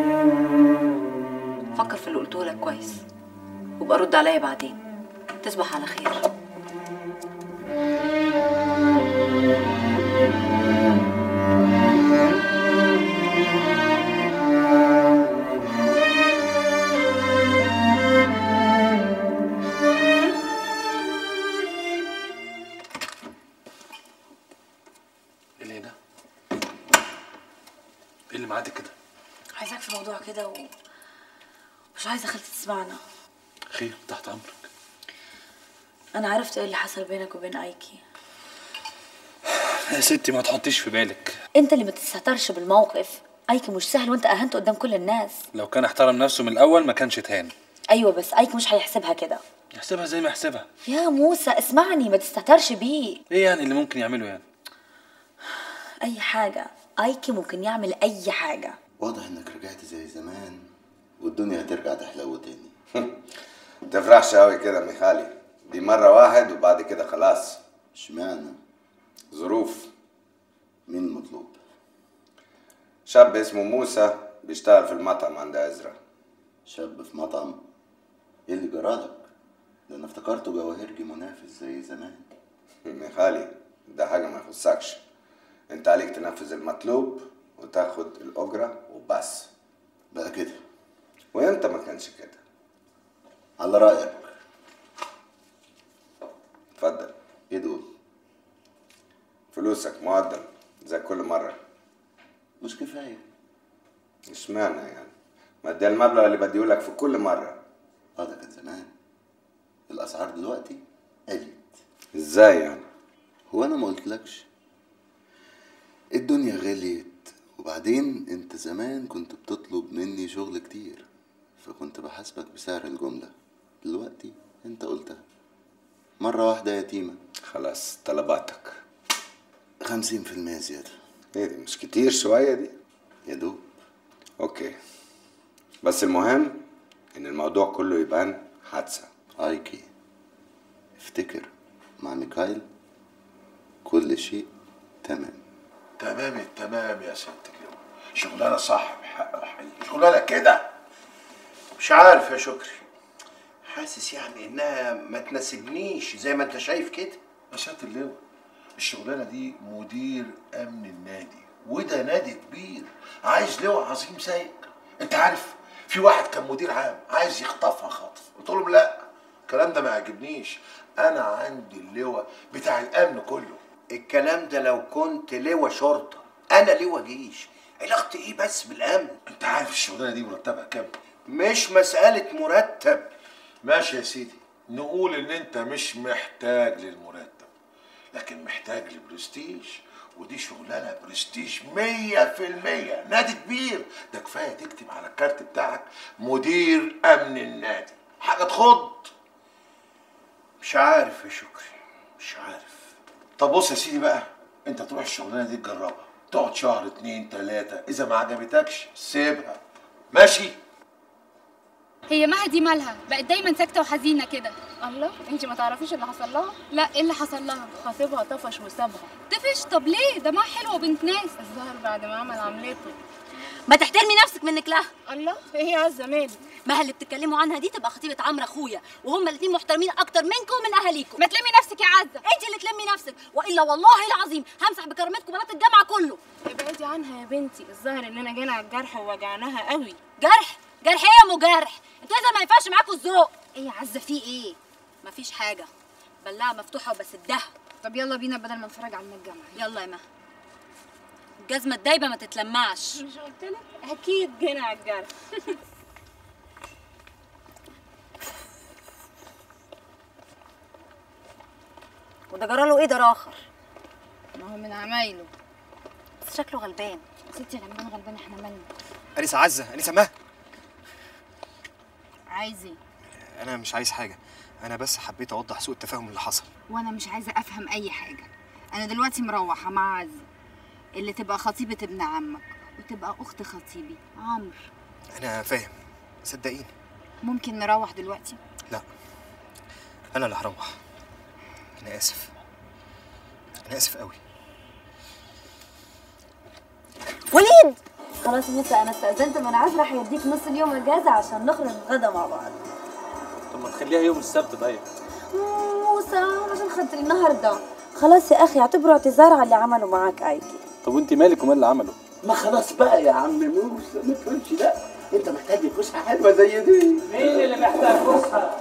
فكر في اللي قلته لك كويس وابقى رد عليا بعدين تصبح على خير ايه اللي هنا؟ ايه اللي معادك كده؟ عايزاك في موضوع كده و... مش عايزه خالتي تسمعنا خير تحت امرك انا عرفت ايه اللي حصل بينك وبين ايكي يا ستي ما تحطيش في بالك انت اللي ما تستهترش بالموقف ايكي مش سهل وانت اهنته قدام كل الناس لو كان احترم نفسه من الاول ما كانش اتهان ايوه بس ايكي مش هيحسبها كده يحسبها زي ما يحسبها يا موسى اسمعني ما تستهترش بيه ايه يعني اللي ممكن يعمله يعني اي حاجه ايكي ممكن يعمل اي حاجه واضح انك رجعت زي زمان والدنيا هترجع تحلو تاني تفرحش قوي كده ميخالي دي مرة واحد وبعد كده خلاص اشمعنى ظروف مين المطلوب شاب اسمه موسى بيشتغل في المطعم عند عزرا شاب في مطعم ايه اللي جرالك ده انا افتكرته جواهرجي منافس زي زمان ميخالي ده حاجة ما يخصكش انت عليك تنفذ المطلوب وتاخد الأجرة وبس بقى كده وامتى ما كانش كده على رأيك اتفضل ايه دول فلوسك مقدم زي كل مرة مش كفاية اشمعنى يعني ما ده المبلغ اللي بديهولك في كل مرة اه ده كان زمان الأسعار دلوقتي قلت ازاي يعني هو أنا ما قلتلكش الدنيا غليت وبعدين انت زمان كنت بتطلب مني شغل كتير فكنت بحاسبك بسعر الجملة دلوقتي انت قلتها مرة واحدة يتيمة خلاص طلباتك خمسين في المية زيادة ايه دي مش كتير شوية دي يا دوب اوكي بس المهم ان الموضوع كله يبان حادثة ايكي افتكر مع ميكايل كل شيء تمام تمام التمام يا ست اللواء شغلانه صح بحق وحقيقي شغلانه كده مش عارف يا شكري حاسس يعني انها ما تناسبنيش زي ما انت شايف كده يا سياده اللواء الشغلانه دي مدير امن النادي وده نادي كبير عايز لواء عظيم زيك انت عارف في واحد كان مدير عام عايز يخطفها خطف قلت لهم لا الكلام ده ما يعجبنيش انا عندي اللواء بتاع الامن كله الكلام ده لو كنت لواء شرطه انا لواء جيش علاقتي ايه بس بالامن انت عارف الشغلانه دي مرتبها كام مش مساله مرتب ماشي يا سيدي نقول ان انت مش محتاج للمرتب لكن محتاج لبرستيج ودي شغلانه برستيج مية في المية نادي كبير ده كفايه تكتب على الكارت بتاعك مدير امن النادي حاجه تخض مش عارف يا شكري مش عارف طب بص يا سيدي بقى انت تروح الشغلانه دي تجربها تقعد شهر اتنين تلاته اذا ما عجبتكش سيبها ماشي هي مهدي مالها بقت دايما ساكته وحزينه كده الله انت ما تعرفيش اللي حصل لها لا ايه اللي حصل لها خطيبها طفش وسابها طفش طب ليه ده ما حلوه بنت ناس الظهر بعد ما عمل عملته ما تحترمي نفسك منك لها الله ايه يا عزه مالك ما هي اللي بتتكلموا عنها دي تبقى خطيبه عمرو اخويا وهم الاثنين محترمين اكتر منكم ومن اهاليكم ما تلمي نفسك يا عزه انت اللي تلمي نفسك والا والله العظيم همسح بكرامتكم بنات الجامعه كله ابعدي عنها يا بنتي الظاهر اننا جينا على الجرح ووجعناها قوي جرح جرح ايه يا ام جرح انتوا اذا ما ينفعش معاكم الذوق ايه يا عزه في ايه مفيش حاجه بلاعه مفتوحه وبس الدهب طب يلا بينا بدل ما نتفرج على الجامعه يلا يا مها الجزمه الدايبه ما تتلمعش مش قلت لك اكيد جينا على الجرح وده جراله ايه ده راخر ما هو من عمايله بس شكله غلبان ستي غلبان غلبان احنا مالنا أنسة عزة أنسة مه عايز ايه أنا مش عايز حاجة أنا بس حبيت أوضح سوء التفاهم اللي حصل وانا مش عايزه افهم اي حاجه انا دلوقتي مروحه مع عز اللي تبقى خطيبه ابن عمك وتبقى اخت خطيبي عمرو أنا فاهم صدقيني ممكن نروح دلوقتي لا أنا اللي هروح أنا آسف أنا آسف قوي وليد خلاص موسى انا استاذنت من عزرا هيديك نص اليوم اجازه عشان نخرج نتغدى مع بعض طب ما تخليها يوم السبت طيب موسى عشان خاطري النهارده خلاص يا اخي اعتبره اعتذار على اللي عمله معاك ايكي طب وانت مالك ومال اللي عمله ما خلاص بقى يا عم موسى ما تقولش لا انت محتاج فسحه حلوه زي دي مين اللي محتاج فسحه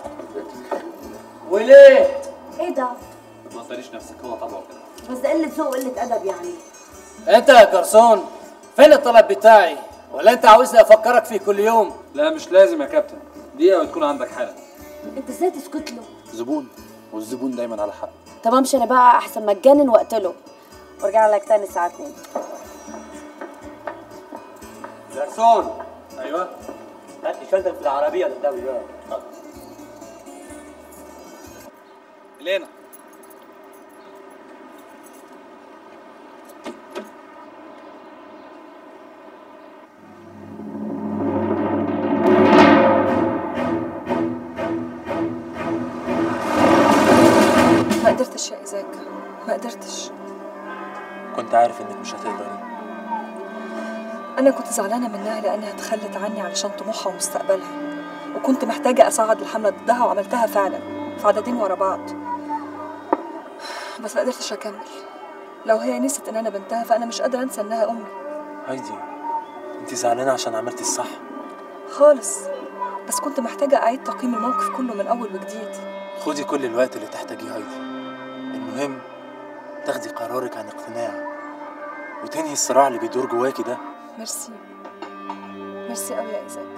وليه ايه ده ما تطريش نفسك هو طبعه كده بس ده قله ذوق وقله ادب يعني انت يا جرسون فين الطلب بتاعي ولا انت عاوزني افكرك فيه كل يوم لا مش لازم يا كابتن دقيقة وتكون عندك حالة انت ازاي تسكت له زبون والزبون دايما على حق طب امشي انا بقى احسن ما اتجنن واقتله وارجع لك تاني الساعه 2 جرسون ايوه هات لي شنطه في العربيه قدامي بقى لينا ما قدرتش يا إيزاك ما قدرتش كنت عارف انك مش هتقدري أنا كنت زعلانة منها لأنها تخلت عني علشان طموحها ومستقبلها وكنت محتاجة أصعد الحملة ضدها وعملتها فعلا في عددين ورا بعض بس ما قدرتش أكمل لو هي نسيت إن أنا بنتها فأنا مش قادرة أنسى إنها أمي هايدي انت زعلانة عشان عملتي الصح خالص بس كنت محتاجة أعيد تقييم الموقف كله من أول وجديد خدي كل الوقت اللي تحتاجيه هايدي المهم تاخدي قرارك عن اقتناع وتنهي الصراع اللي بيدور جواكي ده ميرسي ميرسي قوي يا إيزاك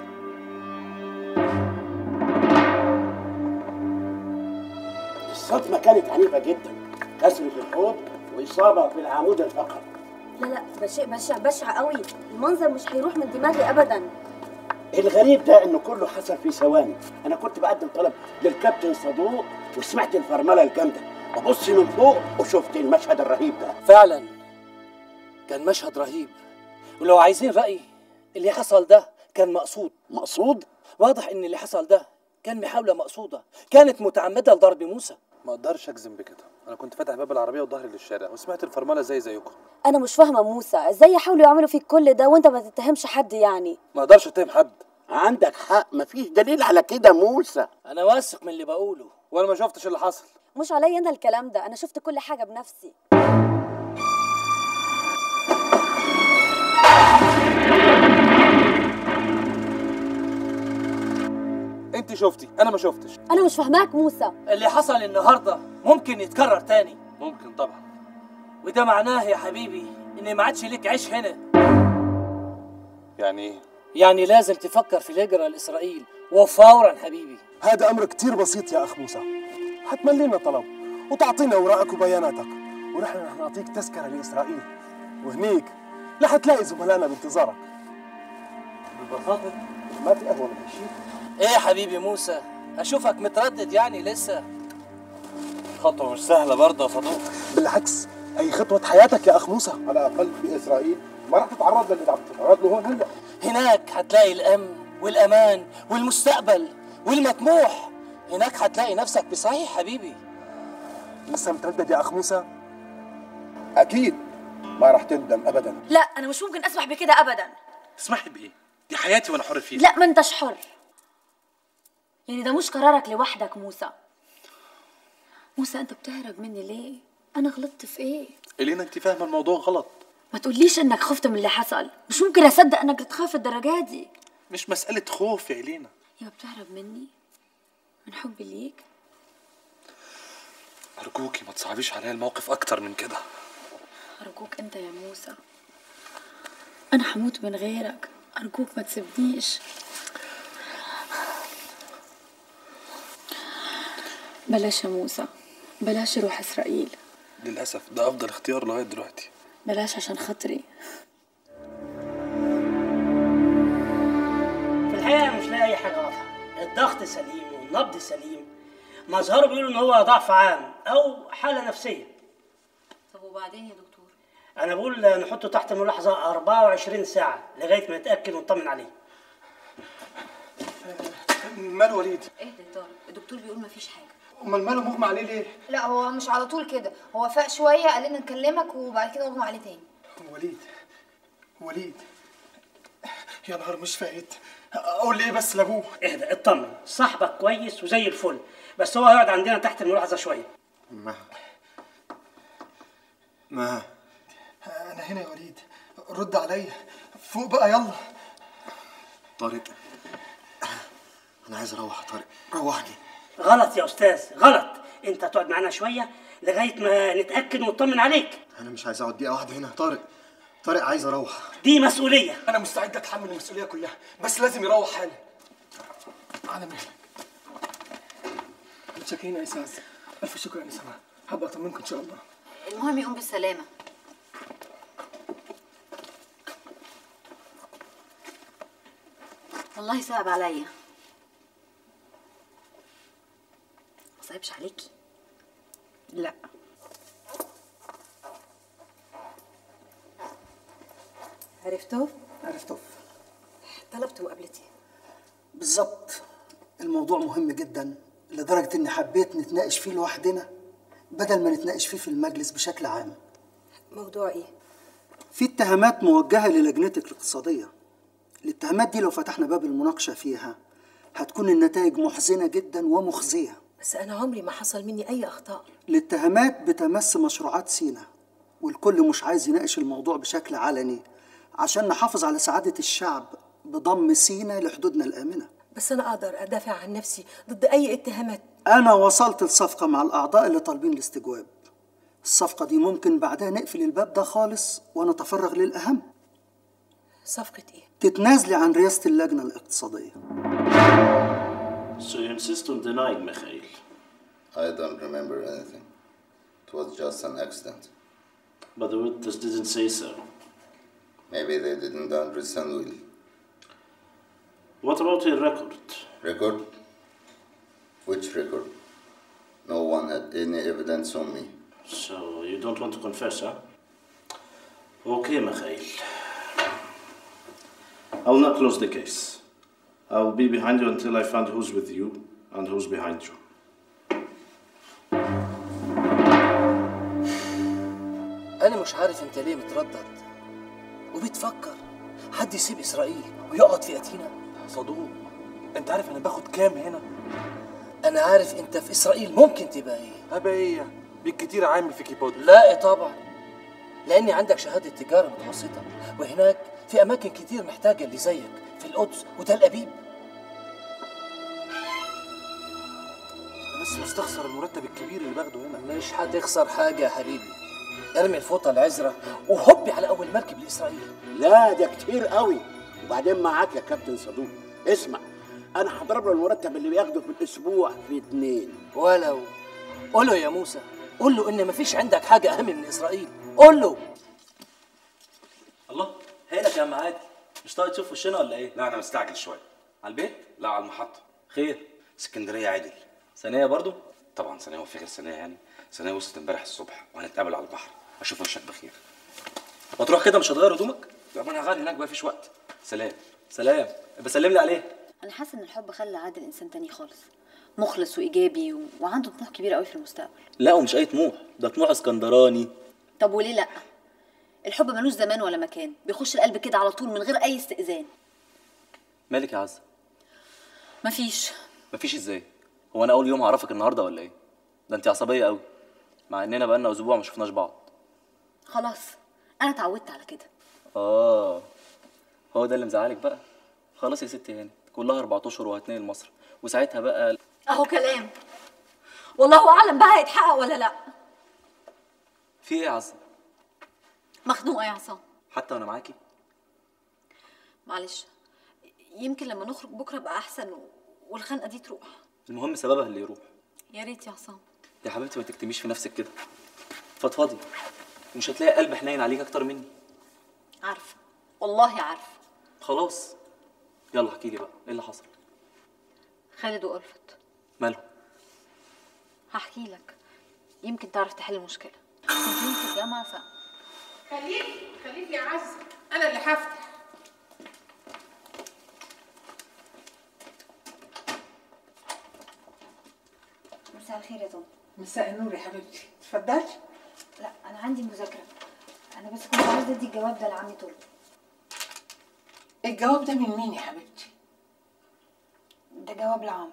الصدمه كانت عنيفه جدا كسر في الحوض واصابه في العمود الفقري لا لا ده شيء بشع بشع قوي المنظر مش هيروح من دماغي ابدا الغريب ده انه كله حصل في ثواني انا كنت بقدم طلب للكابتن صدوق وسمعت الفرمله الجامده ببص من فوق وشفت المشهد الرهيب ده فعلا كان مشهد رهيب ولو عايزين رأيي اللي حصل ده كان مقصود مقصود؟ واضح ان اللي حصل ده كان محاولة مقصودة كانت متعمدة لضرب موسى ما اقدرش اجزم بكده انا كنت فاتح باب العربيه وظهري للشارع وسمعت الفرمله زي زيكم انا مش فاهمه موسى ازاي يحاولوا يعملوا فيك كل ده وانت ما تتهمش حد يعني ما اقدرش اتهم حد عندك حق مفيش دليل على كده موسى انا واثق من اللي بقوله وانا ما شفتش اللي حصل مش عليا انا الكلام ده انا شفت كل حاجه بنفسي انت شفتي انا ما شفتش انا مش فاهماك موسى اللي حصل النهارده ممكن يتكرر تاني ممكن طبعا وده معناه يا حبيبي ان ما عادش ليك عيش هنا يعني ايه يعني لازم تفكر في الهجرة لإسرائيل وفورا حبيبي هذا أمر كتير بسيط يا أخ موسى هتملي لنا طلب وتعطينا أوراقك وبياناتك ونحن رح نعطيك تذكرة لإسرائيل وهنيك رح تلاقي زملائنا بانتظارك ببساطة ما في أهون من شيء ايه يا حبيبي موسى اشوفك متردد يعني لسه خطوه مش سهله برضه يا صدوق بالعكس هي خطوة حياتك يا أخ موسى على الأقل في إسرائيل ما رح تتعرض للي عم تتعرض له هون هلا هناك هتلاقي الامن والامان والمستقبل والمطموح هناك هتلاقي نفسك بصحيح حبيبي لسه متردد يا أخ موسى أكيد ما رح تندم أبدا لا انا مش ممكن اسمح بكده ابدا تسمحي بايه دي حياتي وانا حر فيها لا ما انتش حر يعني ده مش قرارك لوحدك موسى موسى انت بتهرب مني ليه انا غلطت في ايه الينا انت فاهمه الموضوع غلط ما تقوليش انك خفت من اللي حصل مش ممكن اصدق انك تخاف الدرجه دي مش مساله خوف يا الينا يا بتهرب مني من حبي ليك ارجوكي ما تصعبيش عليا الموقف اكتر من كده ارجوك انت يا موسى انا هموت من غيرك ارجوك ما تسيبنيش بلاش يا موسى بلاش روح اسرائيل للاسف ده افضل اختيار لغايه دلوقتي بلاش عشان خاطري في الحقيقه مش لاقي اي حاجه واضحه الضغط سليم والنبض سليم مظهره بيقولوا ان هو ضعف عام او حاله نفسيه طب وبعدين يا دكتور انا بقول نحطه تحت ملاحظه 24 ساعه لغايه ما نتاكد ونطمن عليه مال وليد اهدى يا طارق الدكتور بيقول مفيش حاجه أمال ماله مغمى عليه ليه؟ لا هو مش على طول كده هو فاق شويه قال لنا نكلمك وبعد كده اغمى عليه تاني وليد وليد يا نهار مش فايت اقول ايه بس لابوه اهدى اطمن صاحبك كويس وزي الفل بس هو هيقعد عندنا تحت الملاحظه شويه ما ما انا هنا يا وليد رد عليا فوق بقى يلا طارق انا عايز اروح يا طارق روحني غلط يا استاذ غلط انت هتقعد معانا شويه لغايه ما نتاكد ونطمن عليك انا مش عايز اقعد دقيقه واحده هنا يا طارق طارق عايز اروح دي مسؤوليه انا مستعد اتحمل المسؤوليه كلها بس لازم يروح حالا على مهلك متشكرين يا استاذ الف شكر يا نسمه حابب اطمنكم ان شاء الله المهم يقوم بالسلامه والله صعب عليا ما صعبش عليكي لا عرفتوا؟ عرفته طلبت مقابلتي بالظبط الموضوع مهم جدا لدرجة إني حبيت نتناقش فيه لوحدنا بدل ما نتناقش فيه في المجلس بشكل عام موضوع ايه؟ في اتهامات موجهة للجنتك الاقتصادية الاتهامات دي لو فتحنا باب المناقشة فيها هتكون النتائج محزنة جدا ومخزية بس انا عمري ما حصل مني اي اخطاء الاتهامات بتمس مشروعات سينا والكل مش عايز يناقش الموضوع بشكل علني عشان نحافظ على سعادة الشعب بضم سينا لحدودنا الآمنة بس انا اقدر ادافع عن نفسي ضد اي اتهامات أنا وصلت لصفقة مع الأعضاء اللي طالبين الاستجواب الصفقة دي ممكن بعدها نقفل الباب ده خالص ونتفرغ للأهم صفقة ايه؟ تتنازلي عن رئاسة اللجنة الاقتصادية So you insist on denying Mikhail? I don't remember anything. It was just an accident. But the witness didn't say so. Maybe they didn't understand well. What about your record? Record? Which record? No one had any evidence on me. So you don't want to confess, huh? Okay, Mikhail. I'll not close the case. I'll be behind you until I find who's with you and who's behind you. انا مش عارف انت ليه متردد وبتفكر حد يسيب اسرائيل ويقعد في اتينا صدوق انت عارف انا باخد كام هنا انا عارف انت في اسرائيل ممكن تبقى ايه هبقى ايه بالكتير عامل في كيبود لا طبعا لاني عندك شهاده تجاره متوسطه وهناك في اماكن كتير محتاجه اللي زيك في القدس وتل ابيب بس مستخسر المرتب الكبير اللي باخده هنا مش هتخسر حاجه يا حبيبي ارمي الفوطه العزرة وهبي على اول مركب لاسرائيل لا ده كتير قوي وبعدين معاك يا كابتن صدوق اسمع انا هضرب له المرتب اللي بياخده في الاسبوع في اتنين ولو قول له يا موسى قول له ان مفيش عندك حاجه اهم من اسرائيل قول له الله هيلك يا عم عادل مش طايق تشوف وشنا ولا ايه؟ لا انا مستعجل شويه على البيت؟ لا على المحطه خير اسكندريه عدل ثانيه برضو؟ طبعا ثانيه هو في غير ثانيه يعني ثانيه وصلت امبارح الصبح وهنتقابل على البحر اشوف وشك بخير وتروح كده مش هتغير هدومك؟ لا ما انا هغير هناك بقى فيش وقت سلام سلام بسلم لي عليه انا حاسه ان الحب خلى عادل انسان تاني خالص مخلص وايجابي و... وعنده طموح كبير قوي في المستقبل لا ومش اي طموح ده طموح اسكندراني طب وليه لا الحب ملوش زمان ولا مكان بيخش القلب كده على طول من غير اي استئذان مالك يا عزه؟ مفيش مفيش ازاي؟ هو انا اول يوم هعرفك النهارده ولا ايه؟ ده انت عصبيه قوي مع اننا بقالنا اسبوع ما شفناش بعض خلاص انا اتعودت على كده اه هو ده اللي مزعلك بقى خلاص يا ستي هاني كلها اربع اشهر وهتنقل مصر وساعتها بقى اهو كلام والله اعلم بقى هيتحقق ولا لا في ايه يا عزه مخنوقه يا عصام حتى وانا معاكي معلش يمكن لما نخرج بكره بقى احسن و... والخنقه دي تروح المهم سببها اللي يروح يا ريت يا عصام يا حبيبتي ما تكتميش في نفسك كده فضفضي ومش هتلاقي قلب حنين عليك اكتر مني عارفه والله عارفه خلاص يلا احكي لي بقى ايه اللي حصل خالد وألفت مالهم هحكي لك يمكن تعرف تحل المشكله كنت في الجامعه ف خليك خليك يا عز انا اللي هفتح مساء الخير يا طنط مساء النور يا حبيبتي اتفضلي لا انا عندي مذاكره انا بس كنت عايزه ادي الجواب ده لعمي طلب الجواب ده من مين يا حبيبتي ده جواب لعمرو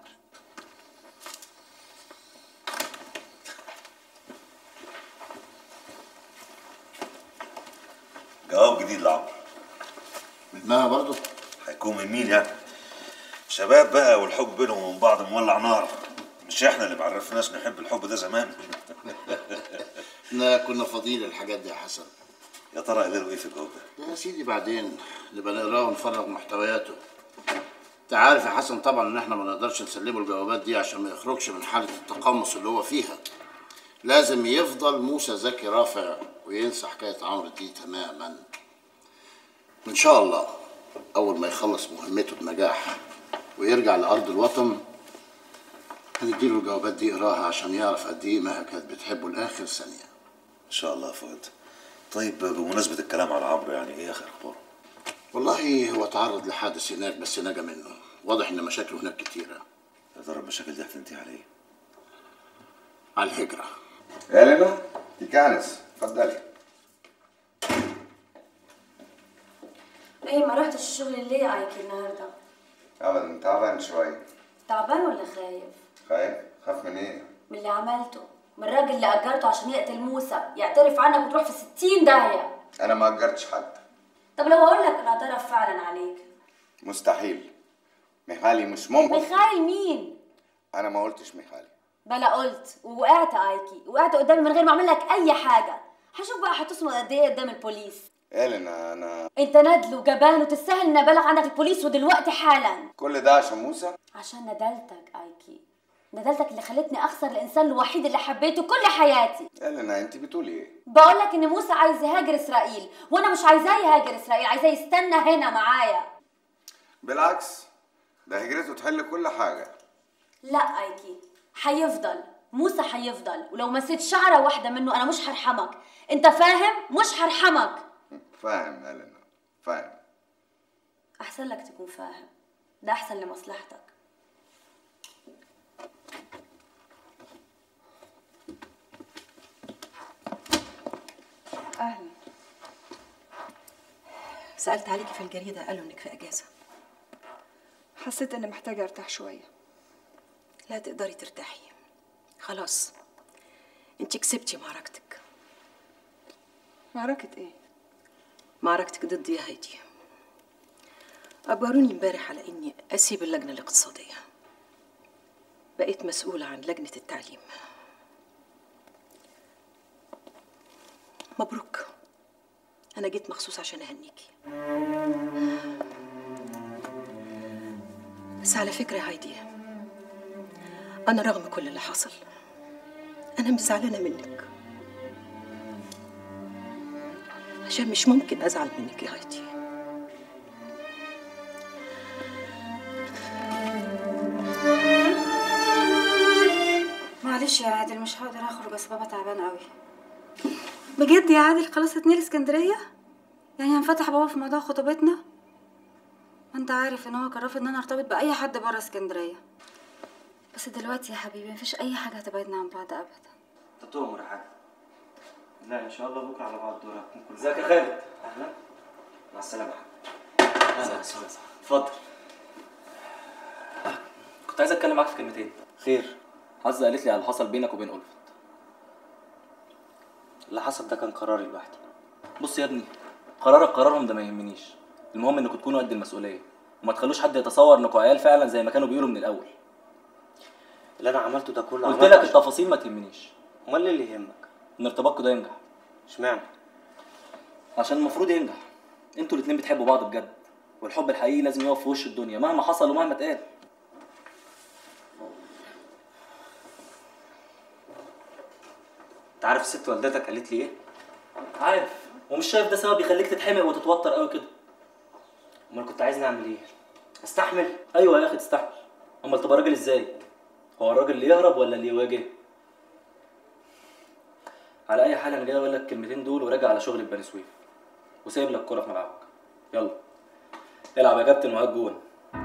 جواب جديد لعمرو منها برضه هيكون من مين يعني شباب بقى والحب بينهم وبين بعض مولع نار مش احنا اللي معرفناش نحب الحب ده زمان احنا كنا فاضيين الحاجات دي يا حسن يا ترى قالوا ايه في الجواب ده يا سيدي بعدين نبقى نقراه ونفرغ محتوياته انت عارف يا حسن طبعا ان احنا ما نقدرش نسلمه الجوابات دي عشان ما يخرجش من حاله التقمص اللي هو فيها لازم يفضل موسى زكي رافع وينسى حكايه عمرو دي تماما ان شاء الله اول ما يخلص مهمته بنجاح ويرجع لارض الوطن هنديله الجوابات دي يقراها عشان يعرف قد ايه مها كانت بتحبه لاخر ثانيه ان شاء الله يا فؤاد طيب بمناسبه الكلام على عمرو يعني ايه اخر اخباره والله هو تعرض لحادث هناك بس نجا منه واضح ان مشاكله هناك كتيره يا ترى المشاكل دي هتنتهي على ايه على الهجره يا لينا دي كانس اتفضلي ايه ما رحتش الشغل ليه يا ايكي النهارده ابدا تعبان شوي تعبان ولا خايف خايف خاف من ايه من اللي عملته من الراجل اللي اجرته عشان يقتل موسى يعترف عنك وتروح في ستين داهيه انا ما اجرتش حد طب لو اقول لك انه اعترف فعلا عليك مستحيل ميخالي مش ممكن ميخائيل مين انا ما قلتش ميخالي بلا قلت ووقعت ايكي وقعت قدامي من غير ما اعمل لك اي حاجه هشوف بقى هتصمد قد ايه قدام البوليس إلينا انا انت ندل وجبان وتستاهل ان ابلغ عنك البوليس ودلوقتي حالا كل ده عشان موسى عشان ندلتك ايكي ندلتك اللي خلتني اخسر الانسان الوحيد اللي حبيته كل حياتي إلينا انت بتقولي ايه بقول لك ان موسى عايز يهاجر اسرائيل وانا مش عايزاه يهاجر اسرائيل عايزاه يستنى هنا معايا بالعكس ده هجرته تحل كل حاجه لا ايكي هيفضل موسى هيفضل ولو مسيت شعره واحده منه انا مش هرحمك انت فاهم مش هرحمك فاهم هيلينا فاهم احسن لك تكون فاهم ده احسن لمصلحتك اهلا سالت عليكي في الجريده قالوا انك في اجازه حسيت اني محتاجه ارتاح شويه لا تقدري ترتاحي خلاص انت كسبتي معركتك معركه ايه معركتك ضدي يا هايدي أجبروني امبارح على إني أسيب اللجنة الاقتصادية بقيت مسؤولة عن لجنة التعليم مبروك أنا جيت مخصوص عشان أهنيكي بس على فكرة يا هايدي أنا رغم كل اللي حصل أنا مش زعلانة منك عشان مش ممكن أزعل منك يا هايدي معلش يا عادل مش هقدر اخرج بس بابا تعبان قوي بجد يا عادل خلاص هتنقل اسكندريه يعني هنفتح بابا في موضوع خطوبتنا ما انت عارف ان هو كان رافض ان انا ارتبط باي حد بره اسكندريه بس دلوقتي يا حبيبي مفيش اي حاجه هتبعدنا عن بعض ابدا انت تؤمر يا حاج لا ان شاء الله بكره على بعض دور هتكون كل ازيك يا حاجة. خالد؟ اهلا مع السلامه يا حاج اهلا وسهلا اتفضل كنت عايز اتكلم معاك في كلمتين خير حظ قالت لي على اللي حصل بينك وبين ألفت اللي حصل ده كان قراري لوحدي بص يا ابني قرارك قرارهم ده ما يهمنيش المهم انكم تكونوا قد المسؤوليه وما تخلوش حد يتصور انكم عيال فعلا زي ما كانوا بيقولوا من الاول اللي انا عملته ده كله قلت عملته لك عشان- التفاصيل ما تهمنيش امال ايه اللي يهمك ان ارتباطكم ده ينجح اشمعنى عشان المفروض ينجح انتوا الاتنين بتحبوا بعض بجد والحب الحقيقي لازم يقف في وش الدنيا مهما حصل ومهما اتقال انت عارف ست والدتك قالت لي ايه عارف ومش شايف ده سبب يخليك تتحمق وتتوتر قوي كده امال كنت عايزني اعمل ايه استحمل ايوه يا اخي تستحمل امال تبقى راجل ازاي هو الراجل اللي يهرب ولا اللي يواجه على اي حال انا جاي اقول لك الكلمتين دول وراجع على شغل في بني سويف وسايب لك كرة في ملعبك يلا العب يا كابتن وهات جون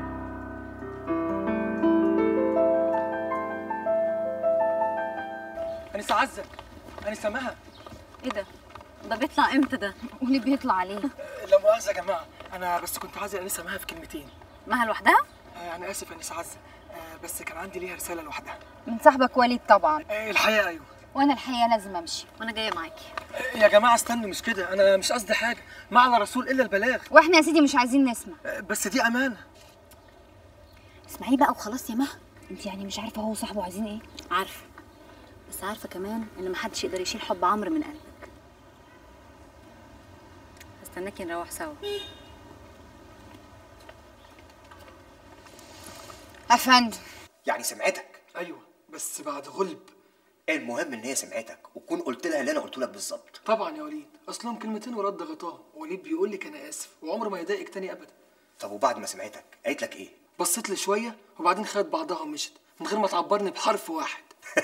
انسه عزه انسه مها ايه ده؟ ده بيطلع امتى ده؟ قولي بيطلع عليه لا مؤاخذه يا جماعه انا بس كنت عايز انسه مها في كلمتين مها لوحدها؟ آه، انا اسف انسه عزه آه، بس كان عندي ليها رساله لوحدها من صاحبك وليد طبعا آه، الحقيقه ايوه وانا الحقيقه لازم امشي وانا جايه معاكي آه، يا جماعه استنوا مش كده انا مش قصدي حاجه ما على رسول الا البلاغ واحنا يا سيدي مش عايزين نسمع آه، بس دي امانه اسمعي بقى وخلاص يا مها انت يعني مش عارفه هو وصاحبه عايزين ايه عارفه بس عارفه كمان ان محدش يقدر يشيل حب عمرو من قلبك هستناكي نروح سوا افندم يعني سمعتك ايوه بس بعد غلب المهم ان هي سمعتك وكون قلت لها اللي انا قلته لك بالظبط طبعا يا وليد اصلهم كلمتين ورد غطاء وليد بيقول لك انا اسف وعمره ما يضايقك تاني ابدا طب وبعد ما سمعتك قالت لك ايه بصيت لي شويه وبعدين خدت بعضها ومشت من غير ما تعبرني بحرف واحد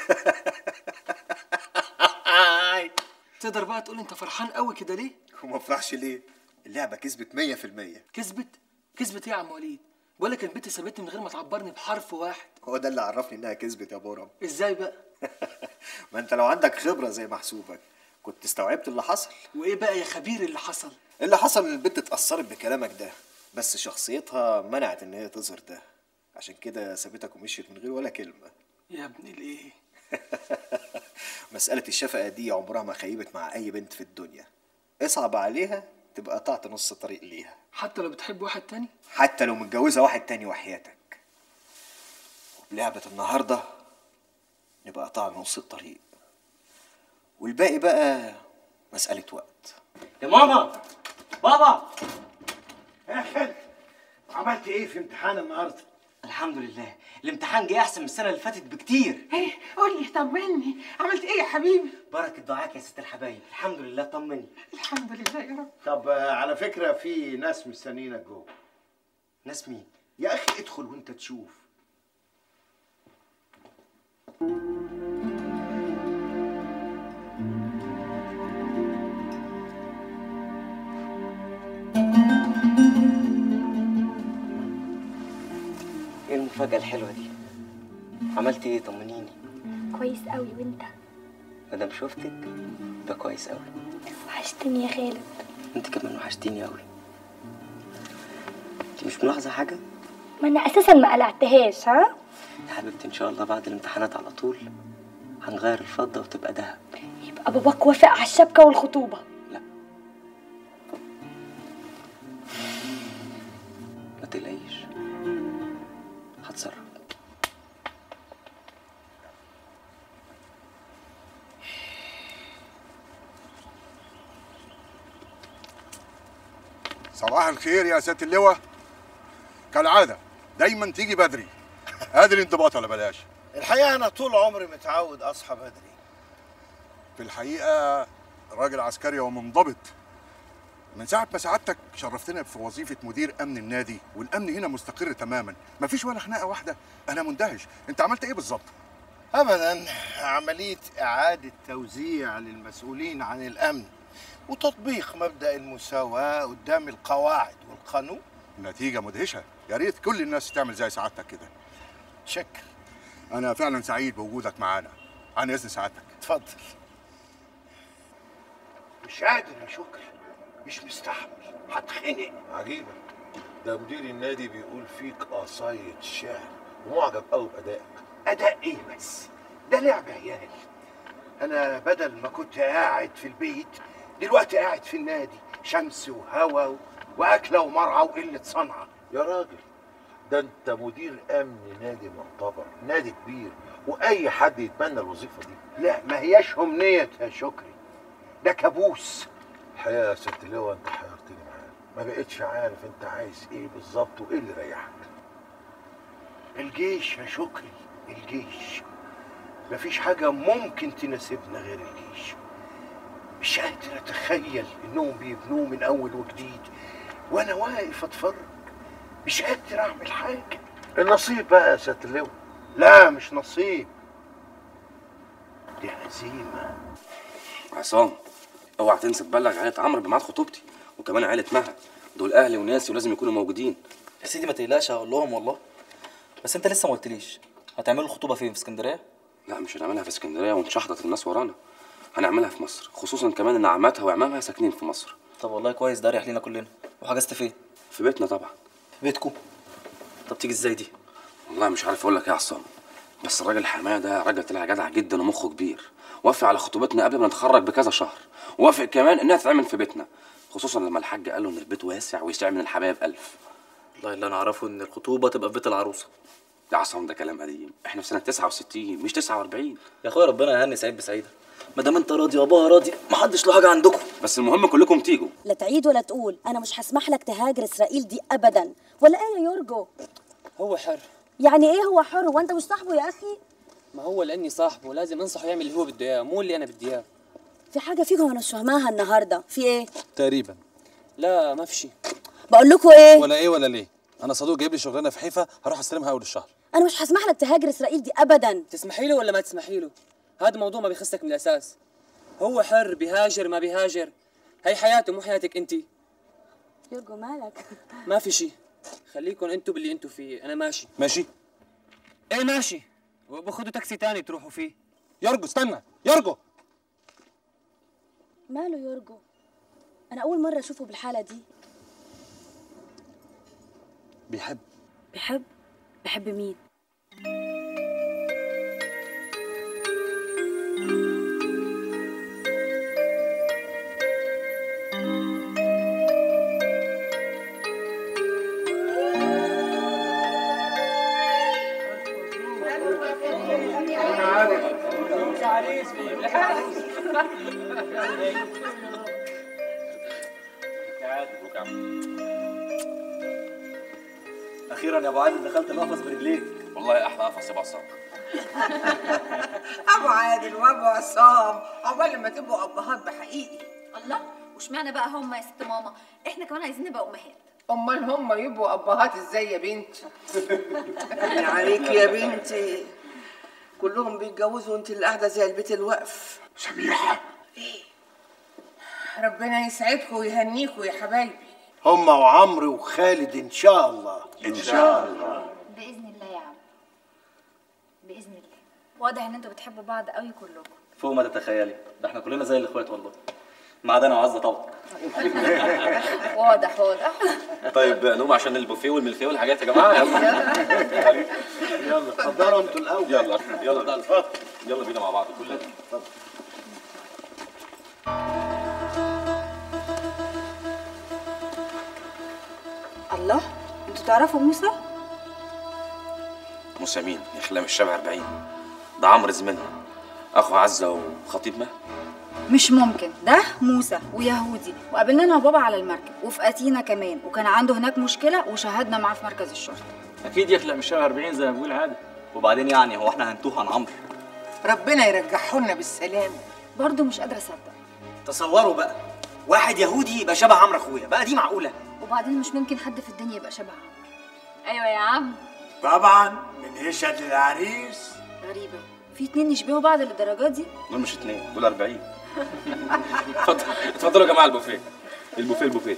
تقدر بقى تقول انت فرحان قوي كده ليه وما افرحش ليه اللعبه كسبت 100% كسبت كسبت ايه يا عم وليد بقول لك البت سابتني من غير ما تعبرني بحرف واحد هو ده اللي عرفني انها كسبت يا بورم ازاي بقى ما انت لو عندك خبره زي محسوبك كنت استوعبت اللي حصل وايه بقى يا خبير اللي حصل اللي حصل ان البنت اتأثرت بكلامك ده بس شخصيتها منعت ان هي تظهر ده عشان كده سابتك ومشيت من غير ولا كلمة يا ابن الايه مسألة الشفقة دي عمرها ما خيبت مع أي بنت في الدنيا اصعب عليها تبقى قطعت نص طريق ليها حتى لو بتحب واحد تاني حتى لو متجوزة واحد تاني وحياتك وبلعبة النهاردة نبقى قطعنا نص الطريق والباقي بقى مسألة وقت يا ماما بابا يا خالد عملت ايه في امتحان النهارده؟ الحمد لله الامتحان جه احسن من السنه اللي فاتت بكتير ايه قول لي طمني عملت ايه يا حبيبي بركه دعاك يا ست الحبايب الحمد لله طمني الحمد لله يا رب طب آه، على فكره في ناس مستنيينك جوه ناس مين يا اخي ادخل وانت تشوف المفاجأة الحلوة دي عملتي ايه طمنيني كويس قوي وانت مادام شفتك ده كويس قوي وحشتني يا خالد انت كمان وحشتيني قوي انت مش ملاحظة حاجة ما انا اساسا ما قلعتهاش ها يا حبيبتي ان شاء الله بعد الامتحانات على طول هنغير الفضة وتبقى دهب يبقى باباك وافق على الشبكه والخطوبه ما تقلقيش هتصرف صباح الخير يا سياده اللواء كالعاده دايما تيجي بدري ادري انضباط ولا بلاش الحقيقه انا طول عمري متعود اصحى بدري في الحقيقه راجل عسكري ومنضبط من ساعة ما سعادتك شرفتنا في وظيفة مدير أمن النادي والأمن هنا مستقر تماما مفيش ولا خناقة واحدة أنا مندهش أنت عملت إيه بالظبط؟ ابدا عمليه اعاده توزيع للمسؤولين عن الامن وتطبيق مبدا المساواه قدام القواعد والقانون نتيجة مدهشة يا ريت كل الناس تعمل زي سعادتك كده شكر أنا فعلا سعيد بوجودك معانا عن إذن سعادتك اتفضل مش قادر يا شكري مش مستحمل هتخنق عجيبة ده مدير النادي بيقول فيك قصايد شعر ومعجب قوي بأدائك اداء ايه بس ده لعب عيال انا بدل ما كنت قاعد في البيت دلوقتي قاعد في النادي شمس وهوا واكله ومرعى وقله صنعه يا راجل ده انت مدير امن نادي معتبر نادي كبير واي حد يتمنى الوظيفه دي لا ما هياش امنيه يا شكري ده كابوس الحقيقه يا ست لواء انت حيرتني معاك ما بقتش عارف انت عايز ايه بالظبط وايه اللي يريحك الجيش يا شكري الجيش مفيش حاجة ممكن تناسبنا غير الجيش مش قادر أتخيل إنهم بيبنوه من أول وجديد وأنا واقف أتفرج مش قادر أعمل حاجة النصيب بقى يا ست اللواء لا مش نصيب دي هزيمة عصام اوعى تنسى تبلغ عيلة عمرو بميعاد خطوبتي وكمان عيلة مها دول اهلي وناسي ولازم يكونوا موجودين يا سيدي ما تقلقش هقول لهم والله بس انت لسه ما قلتليش هتعملوا الخطوبه فين في اسكندريه لا مش هنعملها في اسكندريه ونشحطط الناس ورانا هنعملها في مصر خصوصا كمان ان عماتها وعمامها ساكنين في مصر طب والله كويس ده اريح لينا كلنا وحجزت فين في بيتنا طبعا في بيتكم طب تيجي ازاي دي والله مش عارف اقول لك ايه يا عصام بس الراجل حماده ده راجل طلع جدع جدا ومخه كبير وافق على خطوبتنا قبل ما نتخرج بكذا شهر وافق كمان انها تتعمل في بيتنا خصوصا لما الحاج قال له ان البيت واسع ويسع من الحبايب ألف والله اللي انا اعرفه ان الخطوبه تبقى في بيت العروسه يا عصام ده كلام قديم احنا في سنه 69 مش 49 يا اخويا ربنا يهني سعيد بسعيده ما دام انت راضي وابوها راضي محدش له حاجه عندكم بس المهم كلكم تيجوا لا تعيد ولا تقول انا مش هسمح لك تهاجر اسرائيل دي ابدا ولا ايه يا يورجو هو حر يعني ايه هو حر وانت مش صاحبه يا اخي ما هو لاني صاحبه لازم انصحه يعمل اللي هو بده اياه مو اللي انا بدي اياه في حاجه فيكم انا مش فاهماها النهارده في ايه تقريبا لا ما في شيء بقول لكم ايه ولا ايه ولا ليه انا صدوق جايب لي شغلانه في حيفا هروح استلمها اول الشهر انا مش هسمح لك تهاجر اسرائيل دي ابدا تسمحي له ولا ما تسمحي له هذا موضوع ما بيخصك من الاساس هو حر بيهاجر ما بيهاجر هي حياته مو حياتك انت يورجو مالك ما في شيء خليكم انتوا باللي انتوا فيه انا ماشي ماشي ايه ماشي وباخدوا تاكسي تاني تروحوا فيه يرجو استنى يرجو ماله يورجو انا اول مره اشوفه بالحاله دي بيحب بحب بحب مين اخيرا يا ابو عادل دخلت القفص برجليك والله احلى قفص يا ابو عصام ابو عادل وابو عصام عقبال لما تبقوا ابهات بحقيقي الله واشمعنى بقى هم يا ست ماما احنا كمان عايزين نبقى امهات امال هم يبقوا ابهات ازاي يا بنتي يا عليكي يا بنتي كلهم بيتجوزوا وانت اللي قاعده زي البيت الوقف سميحه ربنا يسعدكم ويهنيكم يا حبايبي هما وعمرو وخالد ان شاء الله ان شاء الله باذن الله يا عم واضح ان انتوا بتحبوا بعض قوي كلكم فوق ما تتخيلي ده احنا كلنا زي الاخوات والله ما عدا انا وعزه طبعا واضح واضح طيب نقوم عشان البوفيه والملفيه والحاجات يا جماعه يلا يلا اتفضلوا انتوا الاول يلا يلا اتفضل يلا بينا مع بعض كلنا الله انتوا تعرفوا موسى موسى مين يخلى مش شبه 40 ده عمرو زميلها اخو عزه وخطيب مه مش ممكن ده موسى ويهودي وقابلنا انا وبابا على المركب وفي اتينا كمان وكان عنده هناك مشكله وشاهدنا معاه في مركز الشرطه اكيد يخلق مش شبه 40 زي ما بيقول عادي وبعدين يعني هو احنا هنتوه عن عمرو ربنا يرجعه لنا بالسلامه برضه مش قادره اصدق تصوروا بقى واحد يهودي يبقى شبه عمرو اخويا بقى دي معقوله وبعدين مش ممكن حد في الدنيا يبقى شبه عمرو ايوه يا عم طبعا من يشهد للعريس غريبه في اتنين يشبهوا بعض للدرجات دي دول مش اتنين دول 40 اتفضل اتفضلوا يا جماعه البوفيه البوفيه البوفيه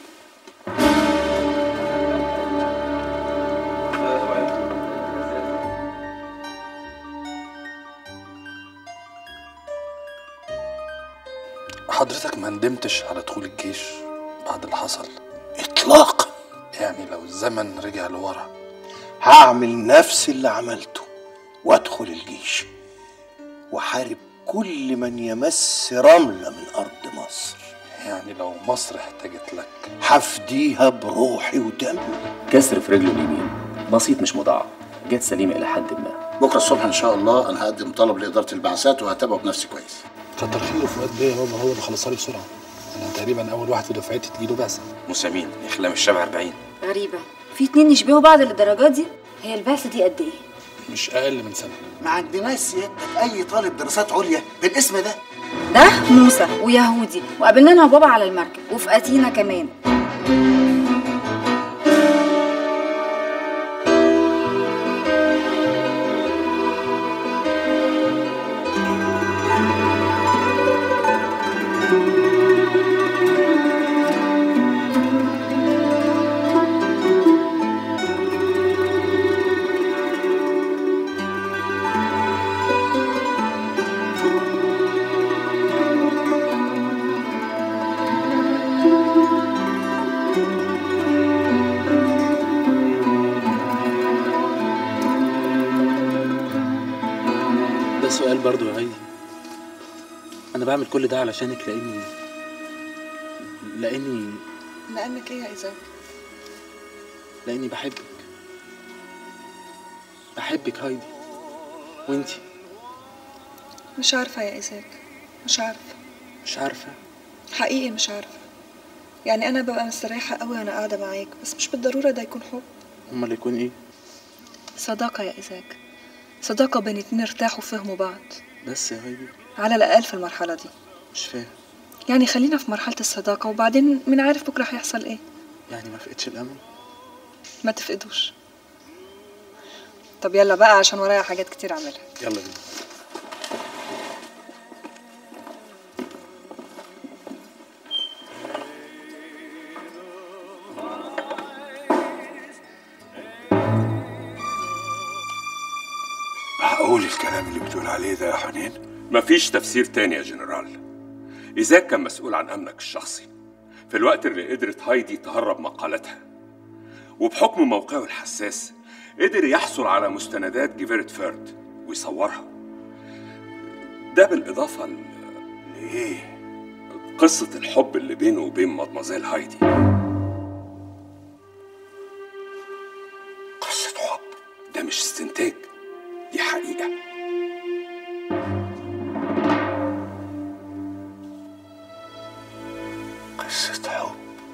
حضرتك ما ندمتش على دخول الجيش بعد اللي حصل اطلاقا يعني لو الزمن رجع لورا هعمل نفس اللي عملته وادخل الجيش وحارب كل من يمس رملة من أرض مصر يعني لو مصر احتاجت لك هفديها بروحي ودمي كسر في رجله اليمين بسيط مش مضاعف جت سليمه الى حد ما بكره الصبح ان شاء الله انا هقدم طلب لاداره البعثات وهتابعه بنفسي كويس كتر خيره فؤاد بيه هو هو اللي خلصها لي بسرعه انا تقريبا اول واحد في دفعتي تجيله بعثه موسى مين يخلى مش شبه 40 غريبه في اتنين يشبهوا بعض للدرجات دي هي البعثه دي قد ايه مش اقل من سنه ما عندناش سيادتك اي طالب دراسات عليا بالاسم ده ده موسى ويهودي وقابلنا انا وبابا على المركب وفي اتينا كمان ده سؤال برضو يا هايدي انا بعمل كل ده علشانك لاني لاني لانك ايه يا ايزاك لاني بحبك بحبك هايدي وانتي مش عارفه يا ايزاك مش عارفه مش عارفه حقيقي مش عارفه يعني انا ببقى مستريحه قوي وانا قاعده معاك بس مش بالضروره ده يكون حب امال يكون ايه صداقه يا ايزاك صداقه بين اتنين ارتاحوا وفهموا بعض بس يا هايدي على الاقل في المرحله دي مش فاهم يعني خلينا في مرحله الصداقه وبعدين مين عارف بكره هيحصل ايه يعني ما فقدش الامل ما تفقدوش طب يلا بقى عشان ورايا حاجات كتير اعملها يلا بينا معقول الكلام اللي بتقول عليه ده يا حنين مفيش تفسير تاني يا جنرال إيزاك كان مسؤول عن أمنك الشخصي في الوقت اللي قدرت هايدي تهرب مقالتها وبحكم موقعه الحساس قدر يحصل على مستندات جيفيرت فيرد ويصورها ده بالإضافة ل... لإيه؟ قصة الحب اللي بينه وبين مدمزيل هايدي قصة حب ده مش استنتاج دي حقيقة قصة حب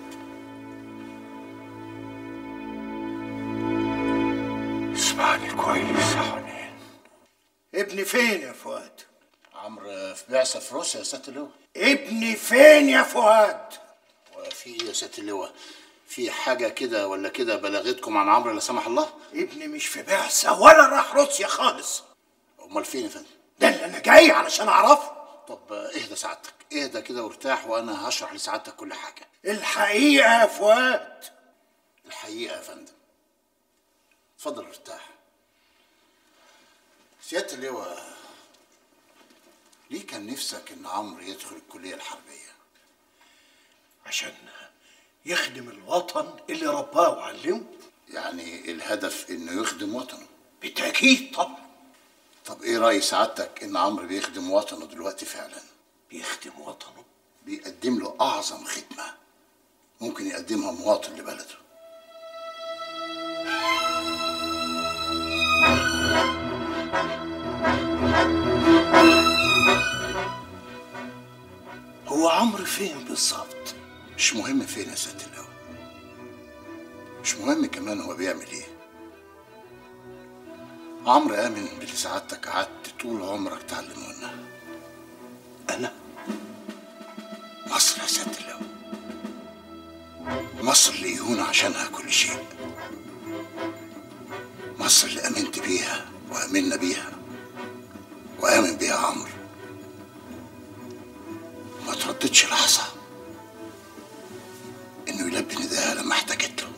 اسمعني كويس يا حنين ابني فين يا فؤاد عمرو في بعثه في روسيا يا سياده اللواء ابني فين يا فؤاد وفي يا سياده اللواء في حاجه كده ولا كده بلغتكم عن عمرو لا سمح الله ابني مش في بعثة ولا راح روسيا خالص امال فين يا فندم ده اللي انا جاي علشان اعرفه طب اهدى سعادتك اهدى كده وارتاح وانا هشرح لسعادتك كل حاجه الحقيقة يا فؤاد الحقيقه يا فندم اتفضل ارتاح سيادة اللواء ليه كان نفسك ان عمرو يدخل الكلية الحربية؟ عشان يخدم الوطن اللي رباه وعلمه يعني الهدف انه يخدم وطنه بالتأكيد طبعا طب ايه رأي سعادتك ان عمرو بيخدم وطنه دلوقتي فعلا؟ بيخدم وطنه بيقدم له اعظم خدمة ممكن يقدمها مواطن لبلده هو عمرو فين بالظبط؟ مش مهم فين يا سيادة اللواء مش مهم كمان هو بيعمل ايه عمرو آمن باللي سعادتك قعدت طول عمرك تعلمه لنا أنا مصر يا سيادة اللواء مصر اللي يهون عشانها كل شيء مصر اللي آمنت بيها وآمنا بيها وآمن بيها عمرو ما ترددش لحظة إنه يلبي نداها لما احتاجت له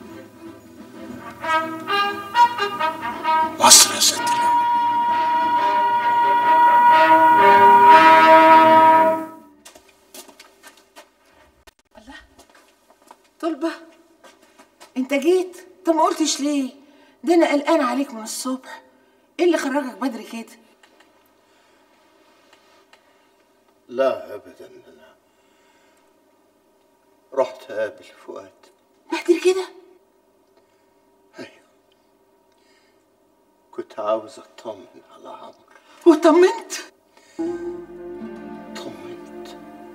مصر يا ست اللواء طلبة انت جيت طب ما قلتش ليه ده انا قلقان عليك من الصبح ايه اللي خرجك بدري كده لا أبدا أنا رحت أقابل فؤاد بدري كده كنت عاوز أطمن على عمرو وطمنت طمنت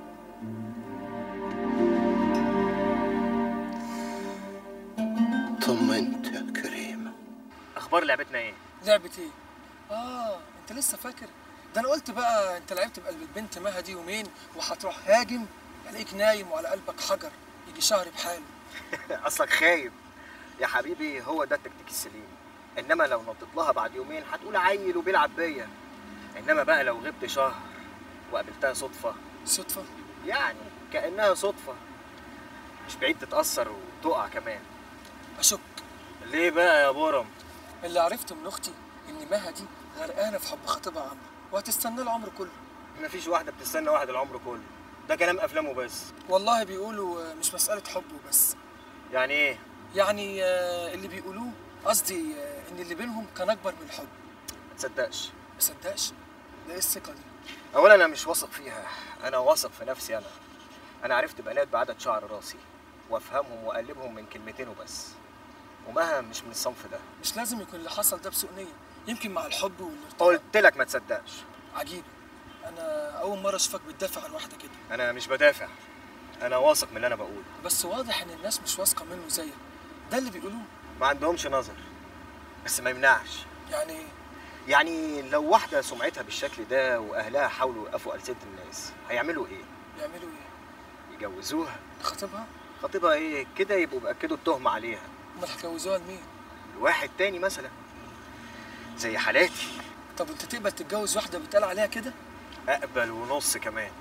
طمنت يا كريم اخبار لعبتنا ايه لعبة ايه؟ اه انت لسه فاكر ده انا قلت بقى انت لعبت بقلب البنت مها دي يومين وهتروح هاجم الاقيك نايم وعلى قلبك حجر يجي شهر بحاله اصلك خايب يا حبيبي هو ده التكتيك السليم انما لو نطيت لها بعد يومين هتقول عيل وبيلعب بيا انما بقى لو غبت شهر وقابلتها صدفه صدفه يعني كانها صدفه مش بعيد تتاثر وتقع كمان اشك ليه بقى يا بورم اللي عرفته من اختي ان مها دي غرقانه في حب خطيبها عمرو وهتستنى العمر كله مفيش واحده بتستنى واحد العمر كله ده كلام افلام وبس والله بيقولوا آه، مش مساله حب وبس يعني ايه يعني آه، اللي بيقولوه قصدي آه، ان اللي بينهم كان اكبر من الحب ما تصدقش ما صدقش ده ايه الثقه دي اولا انا مش واثق فيها انا واثق في نفسي انا انا عرفت بنات بعدد شعر راسي وافهمهم واقلبهم من كلمتين وبس ومها مش من الصنف ده مش لازم يكون اللي حصل ده بسوء نيه يمكن مع الحب والارتباط قلت لك ما تصدقش عجيب انا اول مره اشوفك بتدافع عن واحده كده انا مش بدافع انا واثق من اللي انا بقوله بس واضح ان الناس مش واثقه منه زيك ده اللي بيقولوه ما عندهمش نظر بس ما يمنعش يعني ايه يعني لو واحده سمعتها بالشكل ده واهلها حاولوا يوقفوا ألسنة الناس هيعملوا ايه يعملوا ايه يجوزوها خطيبها خطيبها ايه كده يبقوا بأكدوا التهمة عليها امال هيجوزوها لمين لواحد تاني مثلا زي حالاتي طب انت تقبل تتجوز واحده بيتقال عليها كده اقبل ونص كمان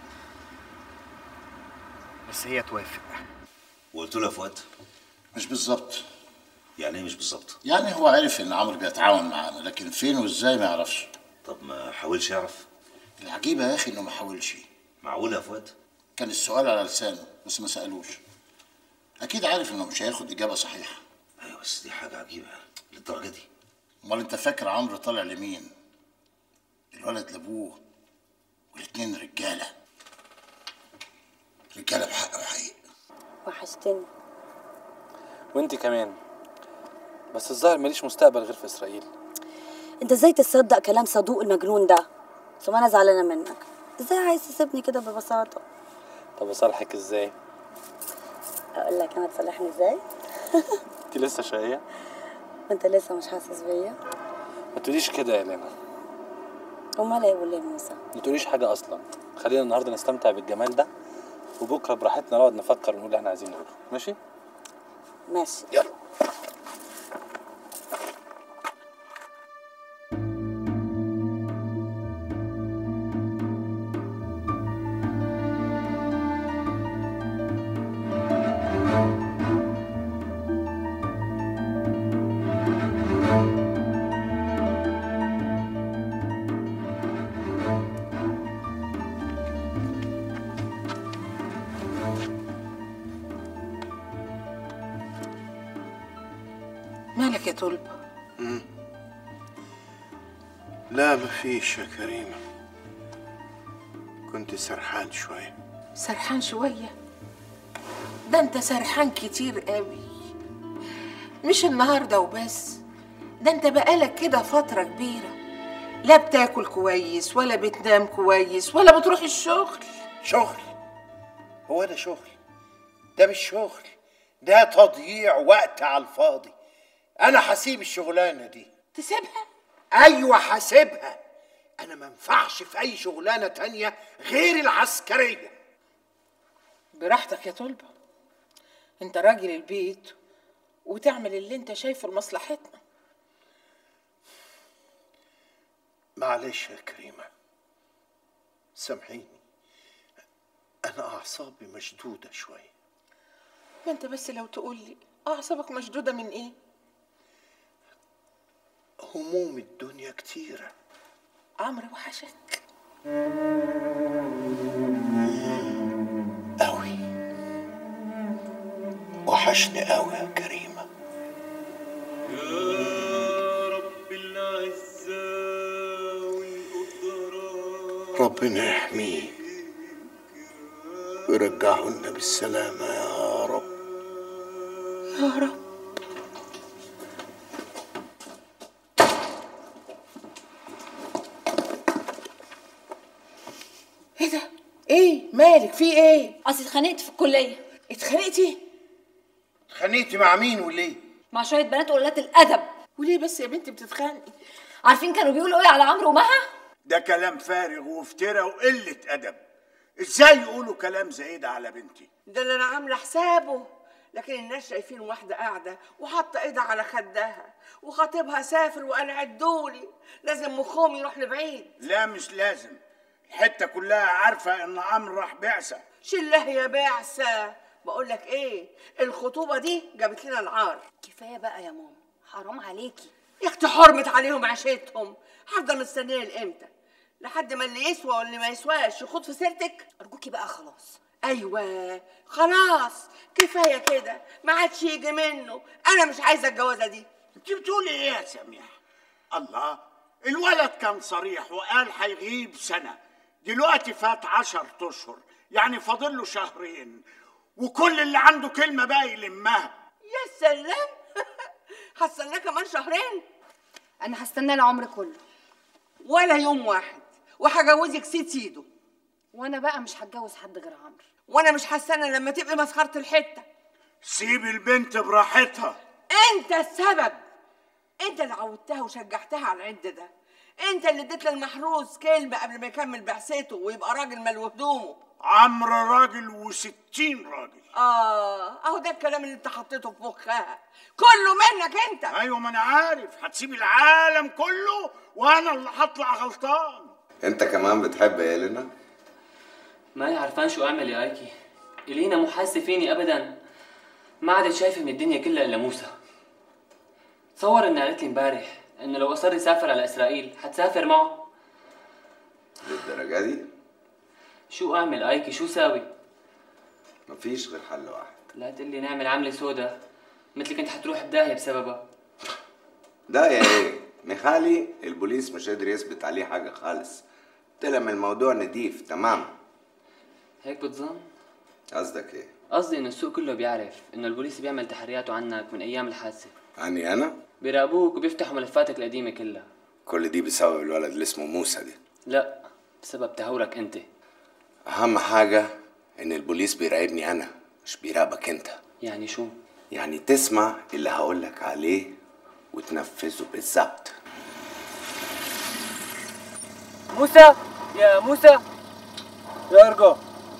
بس هي توافق وقلت له يا فؤاد مش بالظبط يعني ايه مش بالظبط يعني هو عرف ان عمرو بيتعاون معانا لكن فين وازاي ما يعرفش طب ما حاولش يعرف العجيبه يا اخي انه ما حاولش معقول يا فؤاد كان السؤال على لسانه بس ما سالوش اكيد عارف انه مش هياخد اجابه صحيحه ايوه بس دي حاجه عجيبه للدرجه دي امال انت فاكر عمرو طالع لمين الولد لابوه والاتنين رجاله رجاله بحق وحقيقه وحشتني وانت كمان بس الظاهر ماليش مستقبل غير في اسرائيل انت ازاي تصدق كلام صدوق المجنون ده ثم انا زعلانه منك ازاي عايز تسيبني كده ببساطه طب اصالحك ازاي اقول لك انا تصلحني ازاي انت لسه شقيه وانت لسه مش حاسس بيا ما تقوليش كده يا لينا امال ايه بقول يا موسى ما تقوليش حاجه اصلا خلينا النهارده نستمتع بالجمال ده وبكره براحتنا نقعد نفكر ونقول اللي احنا عايزين نقوله ماشي ماشي يلا مالك يا طلبة مم. لا مفيش يا كريمة كنت سرحان شوية سرحان شوية ده انت سرحان كتير قوي مش النهاردة وبس ده انت بقالك كده فترة كبيرة لا بتاكل كويس ولا بتنام كويس ولا بتروح الشغل شغل هو ده شغل ده مش شغل ده تضييع وقت على الفاضي انا هسيب الشغلانه دي تسيبها ايوه هسيبها انا ما ينفعش في اي شغلانه تانية غير العسكريه براحتك يا طلبة انت راجل البيت وتعمل اللي انت شايفه لمصلحتنا معلش يا كريمه سامحيني انا اعصابي مشدوده شويه ما انت بس لو تقول لي اعصابك مشدودة من ايه هموم الدنيا كتيره عمرو وحشك أوي وحشني أوي يا كريمة ربنا يحميه ويرجعه لنا بالسلامة يا رب يا رب ايه ده ايه مالك في ايه اصل اتخانقت في الكليه اتخانقتي اتخانقتي مع مين وليه مع شويه بنات وقلات الادب وليه بس يا بنتي بتتخانقي عارفين كانوا بيقولوا ايه على عمرو ومها ده كلام فارغ وافتراء وقلة أدب ازاي يقولوا كلام زي ده على بنتي ده اللي انا عامله حسابه لكن الناس شايفين واحده قاعده وحاطه ايدها على خدها وخطيبها سافر وانا عدولي لازم مخهم يروح لبعيد لا مش لازم الحتة كلها عارفة ان عمرو راح بعثة شله يا بعثه بقول لك ايه الخطوبه دي جابت لنا العار كفايه بقى يا ماما حرام عليكي يا اختي حرمت عليهم عيشتهم هفضل مستنيه لامتى لحد ما اللي يسوى واللي ما يسواش يخوض في سيرتك ارجوكي بقى خلاص ايوه خلاص كفايه كده ما عادش يجي منه انا مش عايزه الجوازه دي انت بتقولي ايه يا سميح الله الولد كان صريح وقال هيغيب سنة دلوقتي فات عشر اشهر يعني فاضل له شهرين وكل اللي عنده كلمة بقى يلمها يا سلام هستناه كمان شهرين انا هستناه العمر كله ولا يوم واحد وهجوزك سيد سيده وانا بقى مش هتجوز حد غير عمرو وانا مش هستنى لما تبقي مسخره الحته سيب البنت براحتها انت السبب انت اللي عودتها وشجعتها على العند ده انت اللي اديت للمحروس كلمه قبل ما يكمل بعثته ويبقى راجل ملو هدومه عمرو راجل وستين راجل اه اهو ده الكلام اللي انت حطيته في مخها كله منك انت ايوه ما انا عارف هتسيب العالم كله وانا اللي هطلع غلطان انت كمان بتحب يا ماني عرفان شو اعمل يا ايكي الينا مو حاسه فيني ابدا ما عادت شايفه من الدنيا كلها الا موسى تصور انها قالت لي امبارح انه لو اصر يسافر على اسرائيل حتسافر معه للدرجة دي شو اعمل ايكي شو ساوي مفيش غير حل واحد لا تقلي نعمل عمله سودا مثل كنت حتروح بداهيه بسببها ده يا ايه مخالي البوليس مش قادر يثبت عليه حاجة خالص طلع الموضوع نضيف تمام هيك بتظن قصدك ايه قصدي انه السوق كله بيعرف انه البوليس بيعمل تحرياته عنك من ايام الحادثه عني انا بيراقبوك وبيفتحوا ملفاتك القديمه كلها كل دي بسبب الولد اللي اسمه موسى دي لا بسبب تهورك انت اهم حاجة ان البوليس بيراقبني انا مش بيراقبك انت يعني شو يعني تسمع اللي هقولك عليه وتنفذه بالظبط موسى يا موسى يا ارجو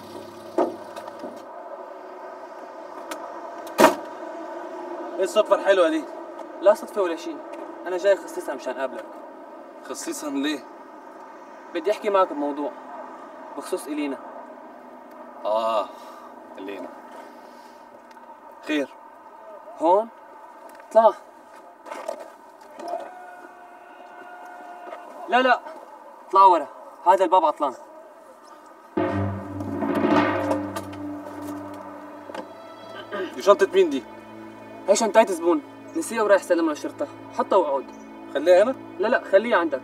ايه الصدفة الحلوة دي؟ لا صدفه ولا شيء انا جاي خصيصا مشان اقابلك خصيصا ليه؟ بدي احكي معك بموضوع بخصوص الينا اه لينا خير هون اطلع لا لا اطلع ورا هذا الباب عطلان دي شنطة مين دي؟ هي شنطاية زبون نسيه ورايح سلم للشرطة حطه وعود خليها هنا لا لا خليه عندك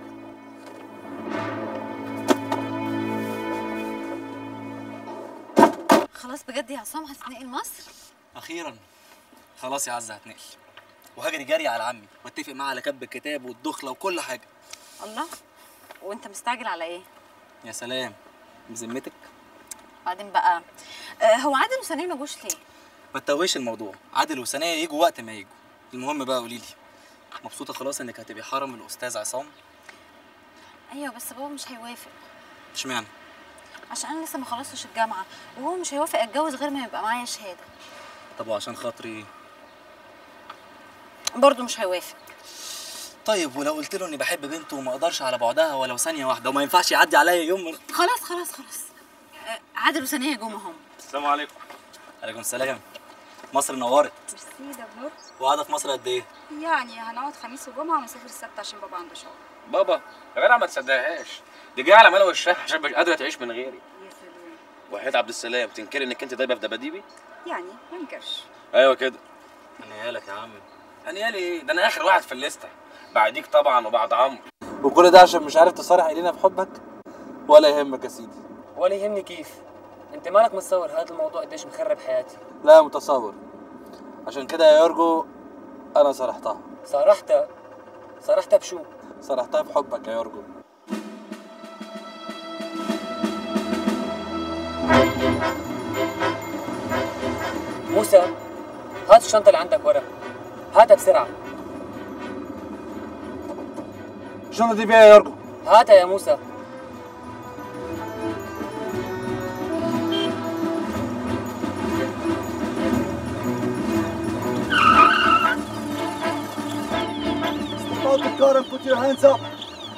خلاص بجد يا عصام هتنقل مصر اخيرا خلاص يا عزه هتنقل وهجري جري على عمي واتفق معاه على كتب الكتاب والدخله وكل حاجه الله وانت مستعجل على ايه يا سلام بذمتك بعدين بقى آه هو عادل وسنين ما جوش ليه ما تتوهش الموضوع عادل وسنايا يجوا وقت ما يجوا المهم بقى قولي لي مبسوطه خلاص انك هتبقي حرم الاستاذ عصام ايوه بس بابا مش هيوافق اشمعنى عشان انا لسه ما خلصتش الجامعه وهو مش هيوافق اتجوز غير ما يبقى معايا شهاده طب وعشان خاطري برضه مش هيوافق طيب ولو قلت له اني بحب بنته وما اقدرش على بعدها ولو ثانيه واحده وما ينفعش يعدي عليا يوم من... خلاص خلاص خلاص آه عادل وسنيه جم هم السلام عليكم عليكم السلام مصر نورت ميرسي ده بنور وقاعده في مصر قد ايه يعني هنقعد خميس وجمعه ونسافر السبت عشان بابا عنده شغل بابا يا جدع ما تصدقهاش دي جايه على ملا وشها عشان مش قادره تعيش من غيري وحيد عبد السلام تنكري انك انت دايبه في دباديبي يعني ما انكرش ايوه كده انيالك يا عم انيالي ايه ده انا اخر واحد في الليسته بعديك طبعا وبعد عمرو وكل ده عشان مش عارف تصارح الينا في حبك ولا يهمك يا سيدي ولا يهمني كيف انت مالك متصور هذا الموضوع قديش مخرب حياتي لا متصور عشان كده يا يورجو انا صرحتها صرحتها صرحتها بشو صرحتها بحبك يا يورجو موسى هات الشنطة اللي عندك ورا هاتها بسرعة الشنطة دي فيها يا يورجو هاتها يا موسى Step out the car and put your hands up.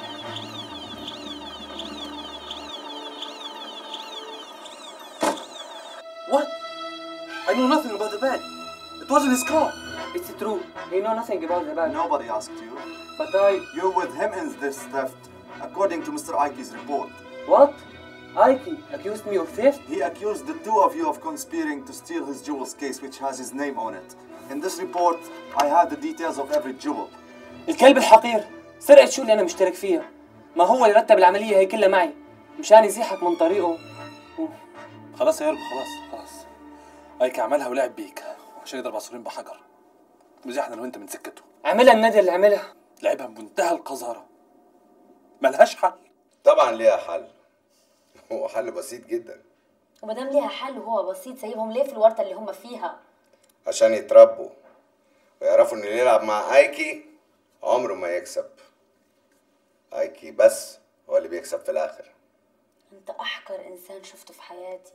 What? I know nothing about the bag. It wasn't his car. It's true. You know nothing about the bag. Nobody asked you. But I... You're with him in this theft, according to Mr. Ike's report. What? Ike accused me of theft? He accused the two of you of conspiring to steal his jewels case, which has his name on it. In this report, I have the details of every jewel. الكلب الحقير سرقت شو اللي انا مشترك فيها ما هو اللي رتب العملية هي كلها معي مشان يزيحك من طريقه خلاص يا يورجو خلاص خلاص ايك عملها ولعب بيك عشان يضرب عصفورين بحجر وزحنا لو انت من سكته عملها النادي اللي عملها لعبها بمنتهى القذاره ملهاش حل طبعا ليها حل هو حل بسيط جدا وما دام ليها حل وهو بسيط سايبهم ليه في الورطه اللي هم فيها عشان يتربوا ويعرفوا ان اللي يلعب مع ايكي عمره ما يكسب ايكي بس هو اللي بيكسب في الاخر انت احقر انسان شفته في حياتي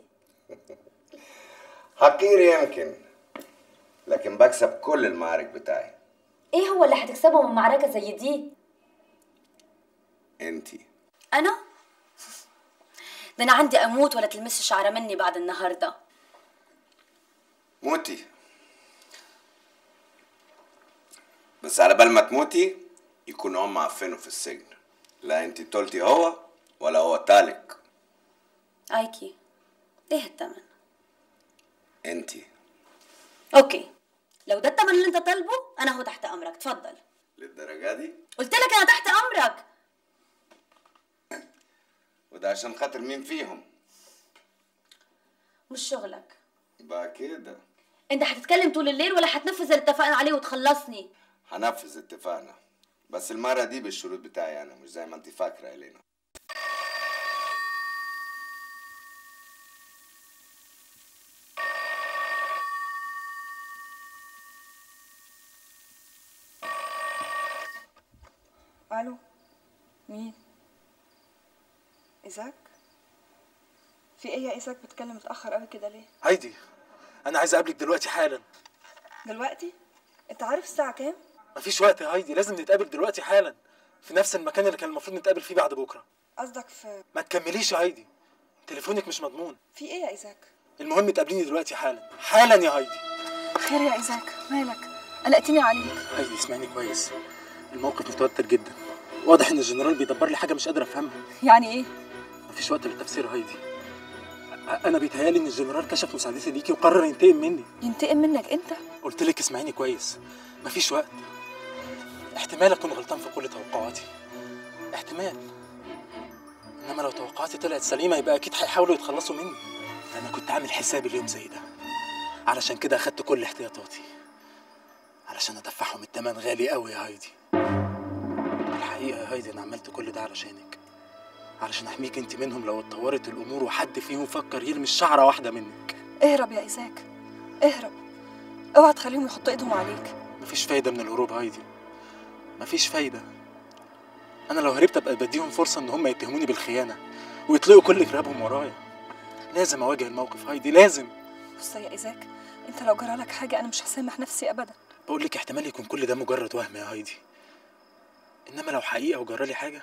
حقير يمكن لكن بكسب كل المعارك بتاعي ايه هو اللي هتكسبه من معركه زي دي انتي انا ده انا عندي اموت ولا تلمس شعره مني بعد النهارده موتي بس على بال ما تموتي يكون هم عارفينه في السجن لا انتي طولتي هو ولا هو تالك ايكي ايه التمن انتي اوكي لو ده التمن اللي انت طالبه انا هو تحت امرك اتفضل للدرجة دي قلت لك انا تحت امرك وده عشان خاطر مين فيهم مش شغلك بقى كده انت هتتكلم طول الليل ولا هتنفذ اللي اتفقنا عليه وتخلصني هنفذ اتفاقنا بس المرة دي بالشروط بتاعي انا مش زي ما انت فاكرة يا لينا الو مين ايزاك في ايه يا ايزاك بتكلم متاخر قوي كده ليه هايدي انا عايز اقابلك دلوقتي حالا دلوقتي انت عارف الساعه كام مفيش وقت يا هايدي لازم نتقابل دلوقتي حالا في نفس المكان اللي كان المفروض نتقابل فيه بعد بكره قصدك في ما تكمليش يا هايدي تليفونك مش مضمون في ايه يا ايزاك المهم تقابليني دلوقتي حالا حالا يا هايدي خير يا ايزاك مالك قلقتني عليك هايدي اسمعني كويس الموقف متوتر جدا واضح ان الجنرال بيدبر لي حاجه مش قادر افهمها يعني ايه مفيش وقت للتفسير يا هايدي أ- انا بيتهيالي ان الجنرال كشف مساعدتي ليكي وقرر ينتقم مني ينتقم منك انت قلت لك اسمعيني كويس مفيش وقت احتمال اكون غلطان في كل توقعاتي احتمال انما لو توقعاتي طلعت سليمه يبقى اكيد هيحاولوا يتخلصوا مني انا كنت عامل حسابي اليوم زي ده علشان كده اخدت كل احتياطاتي علشان ادفعهم التمن غالي قوي يا هايدي الحقيقه يا هايدي انا عملت كل ده علشانك علشان احميك انت منهم لو اتطورت الامور وحد فيهم فكر يرمي شعره واحده منك اهرب يا ايزاك اهرب اوعى تخليهم يحطوا ايدهم عليك مفيش فايده من الهروب هايدي مفيش فايده انا لو هربت ابقى بديهم فرصه ان هم يتهموني بالخيانه ويطلقوا كل كلابهم ورايا لازم اواجه الموقف هايدي لازم بص يا ايزاك انت لو جرالك حاجه انا مش هسامح نفسي ابدا بقول لك احتمال يكون كل ده مجرد وهم يا هايدي انما لو حقيقه وجرالي حاجه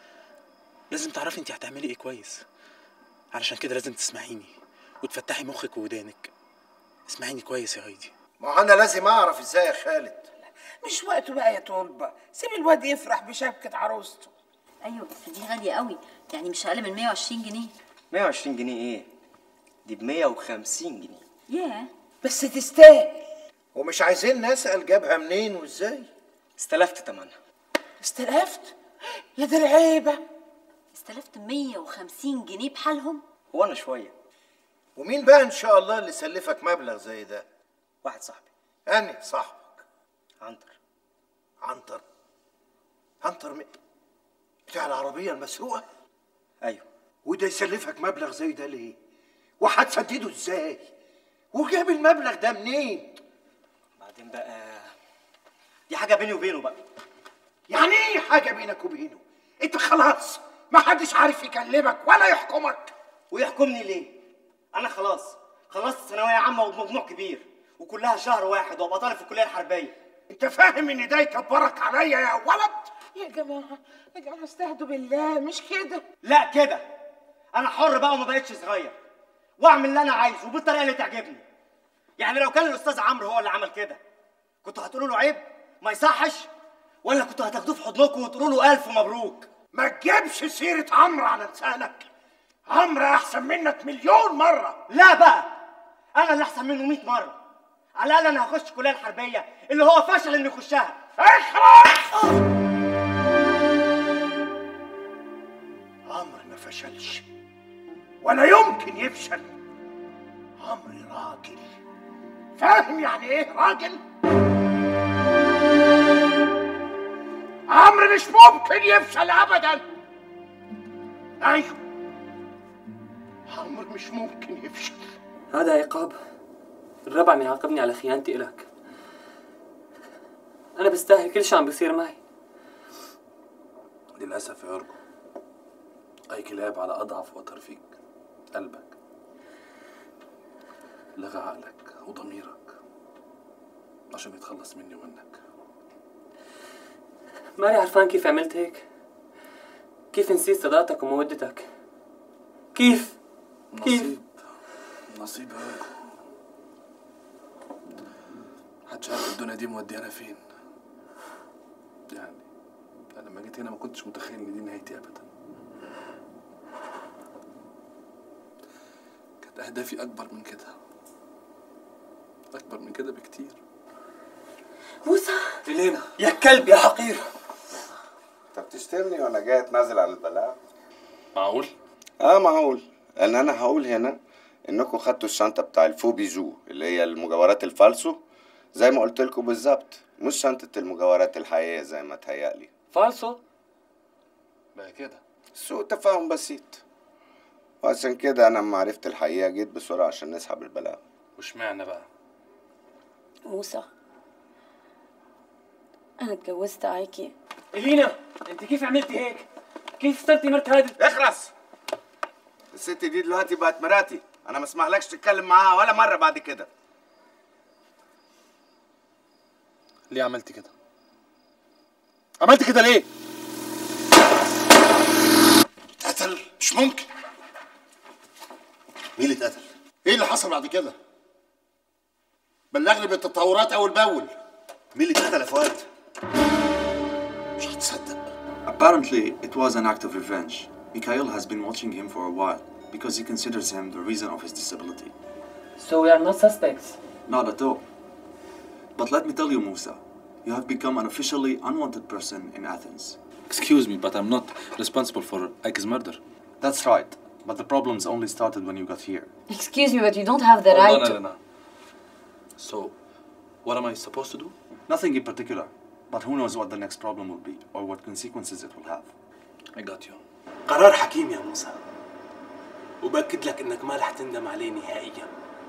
لازم تعرفي انت هتعملي ايه كويس علشان كده لازم تسمعيني وتفتحي مخك وودانك اسمعيني كويس يا هايدي ما هو انا لازم اعرف ازاي يا خالد مش وقته بقى يا طلبة سيب الواد يفرح بشبكة عروسته ايوه بس دي غاليه قوي يعني مش اقل من 120 جنيه 120 جنيه ايه دي ب 150 جنيه ياه بس تستاهل ومش عايزين نسأل جابها منين وازاي استلفت تمنها استلفت يا دي العيبة استلفت 150 جنيه بحالهم هو انا شويه ومين بقى ان شاء الله اللي سلفك مبلغ زي ده واحد صاحبي اني صاحبك عنتر عنتر عنتر مين بتاع العربية المسروقة ايوه وده يسلفك مبلغ زي ده ليه وهتسدده ازاي وجاب المبلغ ده منين بعدين بقى دي حاجه بيني وبينه بقى يعني ايه حاجة بينك وبينه انت خلاص ما حدش عارف يكلمك ولا يحكمك ويحكمني ليه انا خلاص خلصت ثانويه عامه وبمجموع كبير وكلها شهر واحد وابقى طالب في الكليه الحربيه انت فاهم ان ده يكبرك عليا يا ولد يا جماعة يا جماعة استهدوا بالله مش كده لا كده انا حر بقى وما بقتش صغير واعمل اللي انا عايزه وبالطريقه اللي تعجبني يعني لو كان الاستاذ عمرو هو اللي عمل كده كنتوا هتقولوا له عيب ما يصحش ولا كنتوا هتاخدوه في حضنكم وتقولوا له الف مبروك ما تجيبش سيرة عمرو على لسانك عمرو احسن منك مليون مرة لا بقى انا اللي احسن منه 100 مره على الاقل انا هخش الكليه الحربيه اللي هو فشل انه يخشها اخرس عمرو ما فشلش ولا يمكن يفشل عمرو راجل فاهم يعني ايه راجل عمرو مش ممكن يفشل ابدا ايوه عمرو مش ممكن يفشل هذا عقاب الربع من عاقبني على خيانتي إلك أنا بستاهل كل شيء عم بيصير معي للأسف يا أرجو أي كلاب على أضعف وتر فيك قلبك لغى عقلك وضميرك عشان يتخلص مني ومنك ماني عرفان كيف عملت هيك كيف نسيت صداقتك ومودتك كيف كيف نصيب نصيب يا أرجو محدش عارف الدنيا دي موديانا فين يعني أنا لما جيت هنا ما كنتش متخيل إن دي نهايتي أبدا كانت أهدافي أكبر من كده أكبر من كده بكتير موسى إلينا يا كلب يا حقير انت بتشتمني وانا جاي اتنازل عن البلاغ معقول؟ اه معقول لان انا هقول هنا انكم خدتوا الشنطه بتاع الفو بيجو اللي هي المجوهرات الفالسو زي ما قلت لكم بالظبط مش شنطه المجوهرات الحقيقيه زي ما تهيألي فالسو بقى كده سوء تفاهم بسيط وعشان كده انا لما عرفت الحقيقه جيت بسرعه عشان نسحب البلاغ واشمعنى بقى؟ موسى انا اتجوزت ايكي إلينا أنت كيف عملتي هيك كيف صرتي مرت هادي اخرس الست دي دلوقتي بقت مراتي انا ما اسمحلكش تتكلم معاها ولا مره بعد كده ليه عملت كده؟ عملت كده ليه؟ قتل مش ممكن مين اللي اتقتل؟ ايه اللي حصل بعد كده بلغني بالتطورات اول باول مين اللي اتقتل يا فؤاد؟ مش هتصدق Apparently, it was an act of revenge. Mikhail has been watching him for a while because he considers him the reason of his disability. So we are not suspects Not at all. But let me tell you, Musa, You have become an officially unwanted person in Athens. Excuse me, but I'm not responsible for Ike's murder. That's right. But the problems only started when you got here. Excuse me, but you don't have the Hold right on, to... Elena. So, what am I supposed to do? Nothing in particular. But who knows what the next problem will be or what consequences it will have. I got you. قرار حكيم يا موسى وبأكد لك انك ما رح تندم عليه نهائيا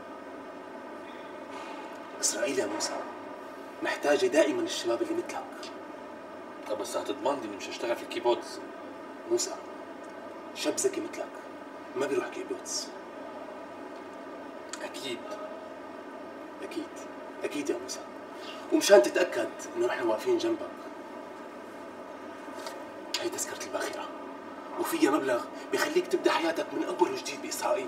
اسرائيل يا موسى محتاجة دائما الشباب اللي مثلك طب بس هتضمن لي اني مش هشتغل في الكيبوردز موسى شاب ذكي مثلك ما بيروح كيبوتس اكيد اكيد اكيد يا موسى ومشان تتاكد انه نحن واقفين جنبك هي تذكره الباخره وفيها مبلغ بيخليك تبدا حياتك من اول وجديد باسرائيل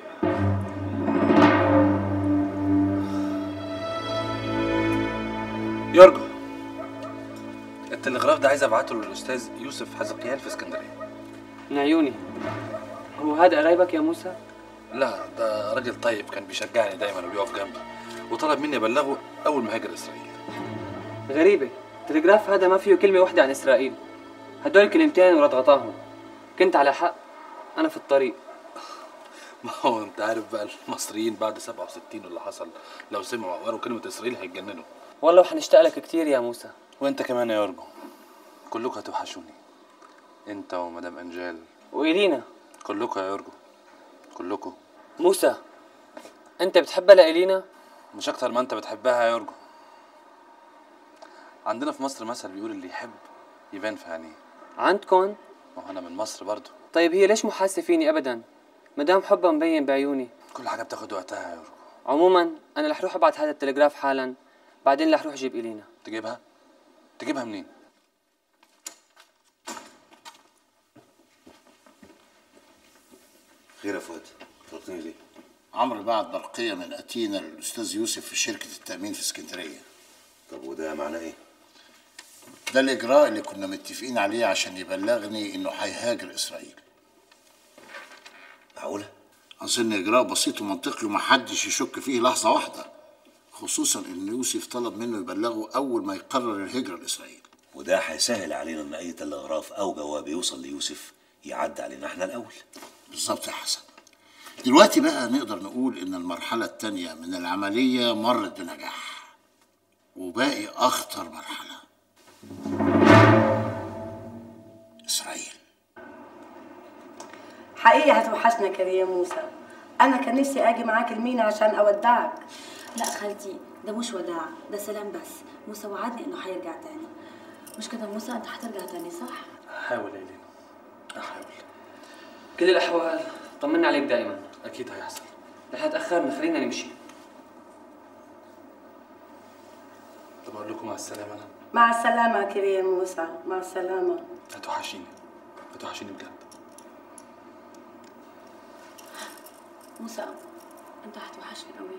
يورجو التلغراف ده عايز ابعته للاستاذ يوسف حزقيال في اسكندريه من عيوني هو هذا قرايبك يا موسى؟ لا ده راجل طيب كان بيشجعني دايما وبيقف جنبي وطلب مني ابلغه اول ما هاجر اسرائيل غريبة التلغراف هذا ما فيه كلمة واحدة عن إسرائيل هدول كلمتين ورضغطاهم كنت على حق أنا في الطريق ما هو انت عارف بقى المصريين بعد 67 واللي حصل لو سمعوا او قالوا كلمه اسرائيل هيتجننوا والله وحنشتاق لك كتير يا موسى وانت كمان يا يورجو كلكم هتوحشوني انت ومدام انجال وإلينا كلكم يا يورجو كلكم موسى أنت بتحبها لإلينا؟ مش اكتر ما انت بتحبها يا يورجو عندنا في مصر مثل بيقول اللي يحب يبان في عينيه عندكن؟ ما هو انا من مصر برضو طيب هي ليش محاسة فيني أبدا؟ مدام حبها مبين بعيوني كل حاجه بتاخد وقتها يا يورجو عموما أنا رح روح أبعت هذا التلغراف حالا بعدين رح روح أجيب إلينا تجيبها تجيبها منين خير يا فؤاد طلبتني ليه عمرو بعت برقية من أتينا للأستاذ يوسف في شركة التأمين في اسكندرية طب وده معناه ايه ده الإجراء اللي كنا متفقين عليه عشان يبلغني إنه هيهاجر إسرائيل معقولة؟ أظن إجراء بسيط ومنطقي ومحدش يشك فيه لحظة واحدة خصوصا إن يوسف طلب منه يبلغه أول ما يقرر الهجرة لإسرائيل وده هيسهل علينا ان اي تلغراف او جواب يوصل ليوسف يعدي علينا احنا الاول بالظبط يا حسن دلوقتي بقى نقدر نقول إن المرحلة التانية من العملية مرت بنجاح وباقي أخطر مرحلة إسرائيل حقيقي هتوحشنا كريم موسى انا كان نفسي اجي معاك المينا عشان اودعك لا خالتي ده مش وداع ده سلام بس موسى وعدني انه حيرجع تاني مش كده موسى انت حترجع تاني صح هحاول يا لينا هحاول كل الأحوال طمنا عليك دائما اكيد هيحصل رح تأخرنا خلينا نمشي طب اقول لكم مع السلامه انا مع السلامة يا كريم موسى مع السلامة هتوحشيني هتوحشيني بجد موسى انت هتوحشني قوي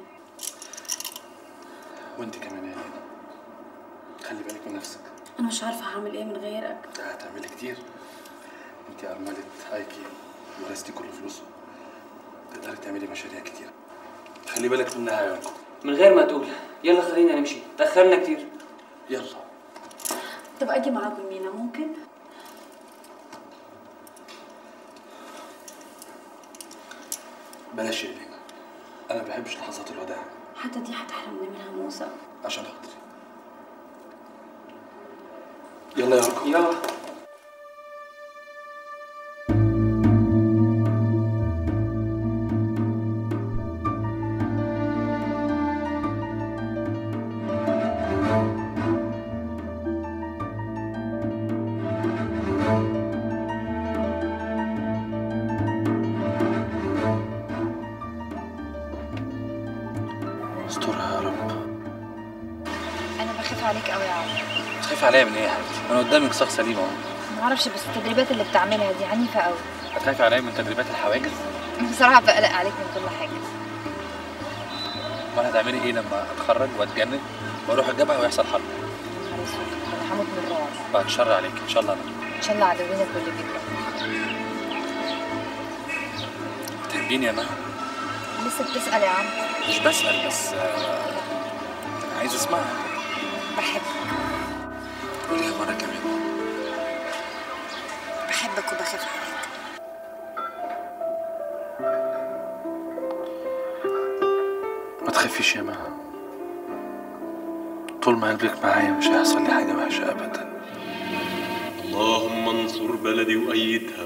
وانت كمان يا لينا خلي بالك من نفسك انا مش عارفه هعمل ايه من غيرك ده هتعملي كتير انت ارمله ايكي ورثتي كل فلوسه تقدري تعملي مشاريع كتير خلي بالك منها يا يورجو من غير ما تقول يلا خلينا نمشي تأخرنا كتير يلا طب اجي معاكم مينا ممكن بلاش يا لينا انا ما بحبش لحظات الوداع حتى دي هتحرمني منها موسى عشان خاطري يلا يا يورجو يلا استرها يا رب انا بخاف عليك قوي يا عمرو تخافي عليا من ايه يا حبيبتي انا قدامك شخص سليم اهو ما اعرفش بس التدريبات اللي بتعملها دي عنيفه قوي هتخافي عليا من تدريبات الحواجز بصراحه بقلق عليك من كل حاجه امال هتعملي ايه لما اتخرج واتجنن واروح الجبهه ويحصل حرب نهار اسود انا هموت من الرعب بعد الشر عليك ان شاء الله انا ان شاء الله عدونا كل جدا تحبيني يا مها لسه بتسال يا عم مش بسأل بس آه، عايز اسمعها بحبك قوليها مرة كمان بحبك وبخاف عليك ما تخافيش يا مها طول ما قلبك معايا مش هيحصل لي حاجة وحشة أبدا اللهم انصر بلدي وأيدها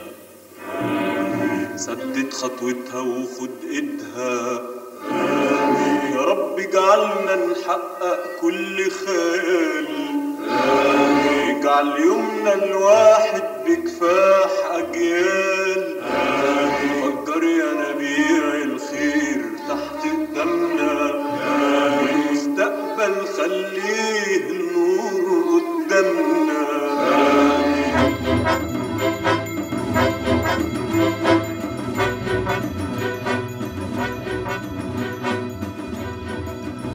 سدد خطوتها وخد ايدها يا رب اجعلنا نحقق كل خيال اجعل يومنا الواحد بكفاح أجيال